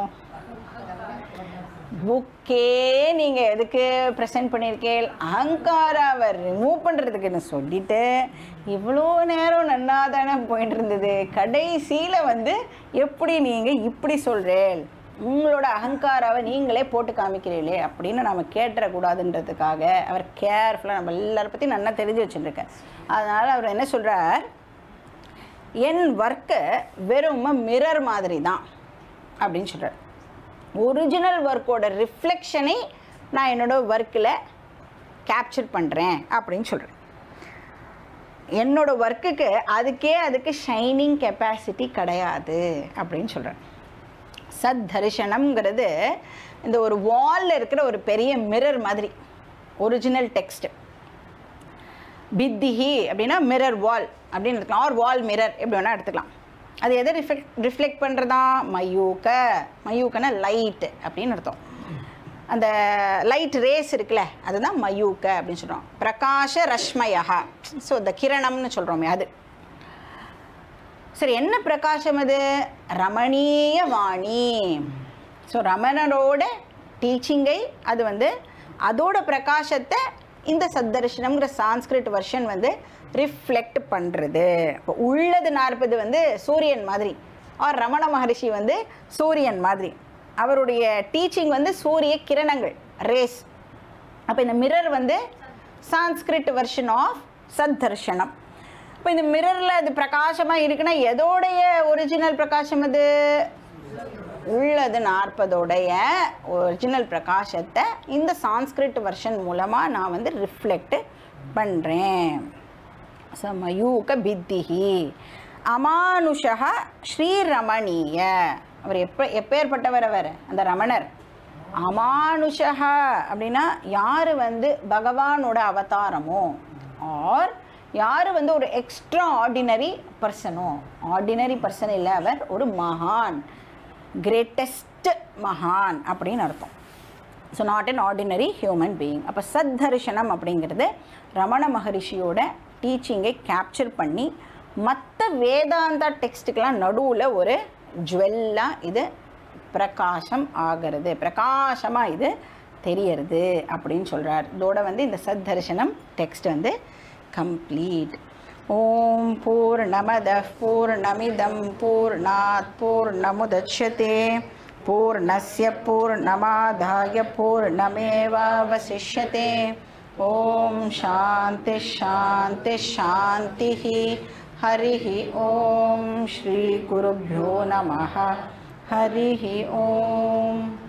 புக்கே நீங்கள் எதுக்கு ப்ரெசென்ட் பண்ணியிருக்கேன் அகங்காராவை ரிமூவ் பண்ணுறதுக்குன்னு சொல்லிட்டு இவ்வளோ நேரம் நன்னா தானே போயிட்டு இருந்தது கடைசியில் வந்து எப்படி நீங்கள் இப்படி சொல்கிறேன் உங்களோட அகங்காராவை நீங்களே போட்டு காமிக்கிறீங்களே அப்படின்னு நம்ம கேட்டுறக்கூடாதுன்றதுக்காக அவர் கேர்ஃபுல்லாக நம்ம எல்லாரை பற்றி நல்லா தெரிஞ்சு வச்சுருக்கேன் அதனால் அவர் என்ன சொல்கிறார் என் ஒர்க்கு வெறும் மிரர் மாதிரி தான் அப்படின்னு சொல்கிறார் ஒரிஜினல் ஒர்க்கோட ரிஃப்ளெக்ஷனை நான் என்னோட ஒர்க்கில் கேப்சர் பண்ணுறேன் அப்படின்னு சொல்கிறேன் என்னோட ஒர்க்குக்கு அதுக்கே அதுக்கு ஷைனிங் கெப்பாசிட்டி கிடையாது அப்படின்னு சொல்கிறேன் சத் தரிசனம்ங்கிறது இந்த ஒரு வாலில் இருக்கிற ஒரு பெரிய மிரர் மாதிரி ஒரிஜினல் டெக்ஸ்ட்டு பித்திஹி அப்படின்னா மிரர் வால் அப்படின்னு எடுத்துக்கலாம் ஆர் வால் மிரர் எப்படி வேணால் எடுத்துக்கலாம் அது எதை ரிஃப்ளெக்ட் ரிஃப்ளெக்ட் பண்ணுறதா மயூக்க மயூக்கன்னா லைட் அப்படின்னு அர்த்தம் அந்த லைட் ரேஸ் இருக்குல்ல அதுதான் மயூக்க அப்படின்னு சொல்கிறோம் பிரகாஷ ரஷ்மயா ஸோ இந்த கிரணம்னு சொல்கிறோமே அது சரி என்ன பிரகாசம் அது ரமணீய வாணி ஸோ ரமணரோட டீச்சிங்கை அது வந்து அதோட பிரகாசத்தை இந்த சத்தர்ஷனம்ங்கிற சான்ஸ்கிரிட் வெர்ஷன் வந்து ரிஃப்ளெக்ட் பண்ணுறது இப்போ உள்ளது நாற்பது வந்து சூரியன் மாதிரி ஆர் ரமண மகரிஷி வந்து சூரியன் மாதிரி அவருடைய டீச்சிங் வந்து சூரிய கிரணங்கள் ரேஸ் அப்போ இந்த மிரர் வந்து சான்ஸ்கிரிட் வெர்ஷன் ஆஃப் சத்தர்ஷனம் இப்போ இந்த மிரரில் அது பிரகாசமாக இருக்குன்னா எதோடைய ஒரிஜினல் பிரகாசம் அது உள்ளது நாற்பதோடைய ஒரிஜினல் பிரகாசத்தை இந்த சான்ஸ்கிரிட் வெர்ஷன் மூலமாக நான் வந்து ரிஃப்ளெக்ட் பண்ணுறேன் ஸோ மயூக பித்திஹி அமானுஷா ஸ்ரீரமணீய அவர் எப்போ எப்பேற்பட்டவர் அவர் அந்த ரமணர் அமானுஷா அப்படின்னா யார் வந்து பகவானோட அவதாரமோ ஆர் யார் வந்து ஒரு எக்ஸ்ட்ரா ஆர்டினரி பர்சனோ ஆர்டினரி பர்சன் இல்லை அவர் ஒரு மகான் கிரேட்டஸ்ட் மகான் அப்படின்னு அர்த்தம் so not an ordinary human being அப்போ சத்தரிசனம் அப்படிங்கிறது ரமண மகரிஷியோட டீச்சிங்கை கேப்சர் பண்ணி மற்ற வேதாந்தா டெக்ஸ்ட்டுக்கெலாம் நடுவில் ஒரு ஜுவல்லாக இது பிரகாசம் ஆகிறது பிரகாசமாக இது தெரியறது அப்படின்னு சொல்கிறார் இதோட வந்து இந்த சத்தரிசனம் டெக்ஸ்ட் வந்து கம்ப்ளீட் ஓம் பூர்ணமத பூர்ணமிதம் பூர்ணாத் பூர்ணமுதட்சதே பூர்ணஸ்ய பூர்ணமாதாய பூர்ணமேவாவசிஷ்யते ॐ शान्ति शान्ति शान्तिः हरिः ॐ श्रीगुरुभ्यो नमः हरिः ॐ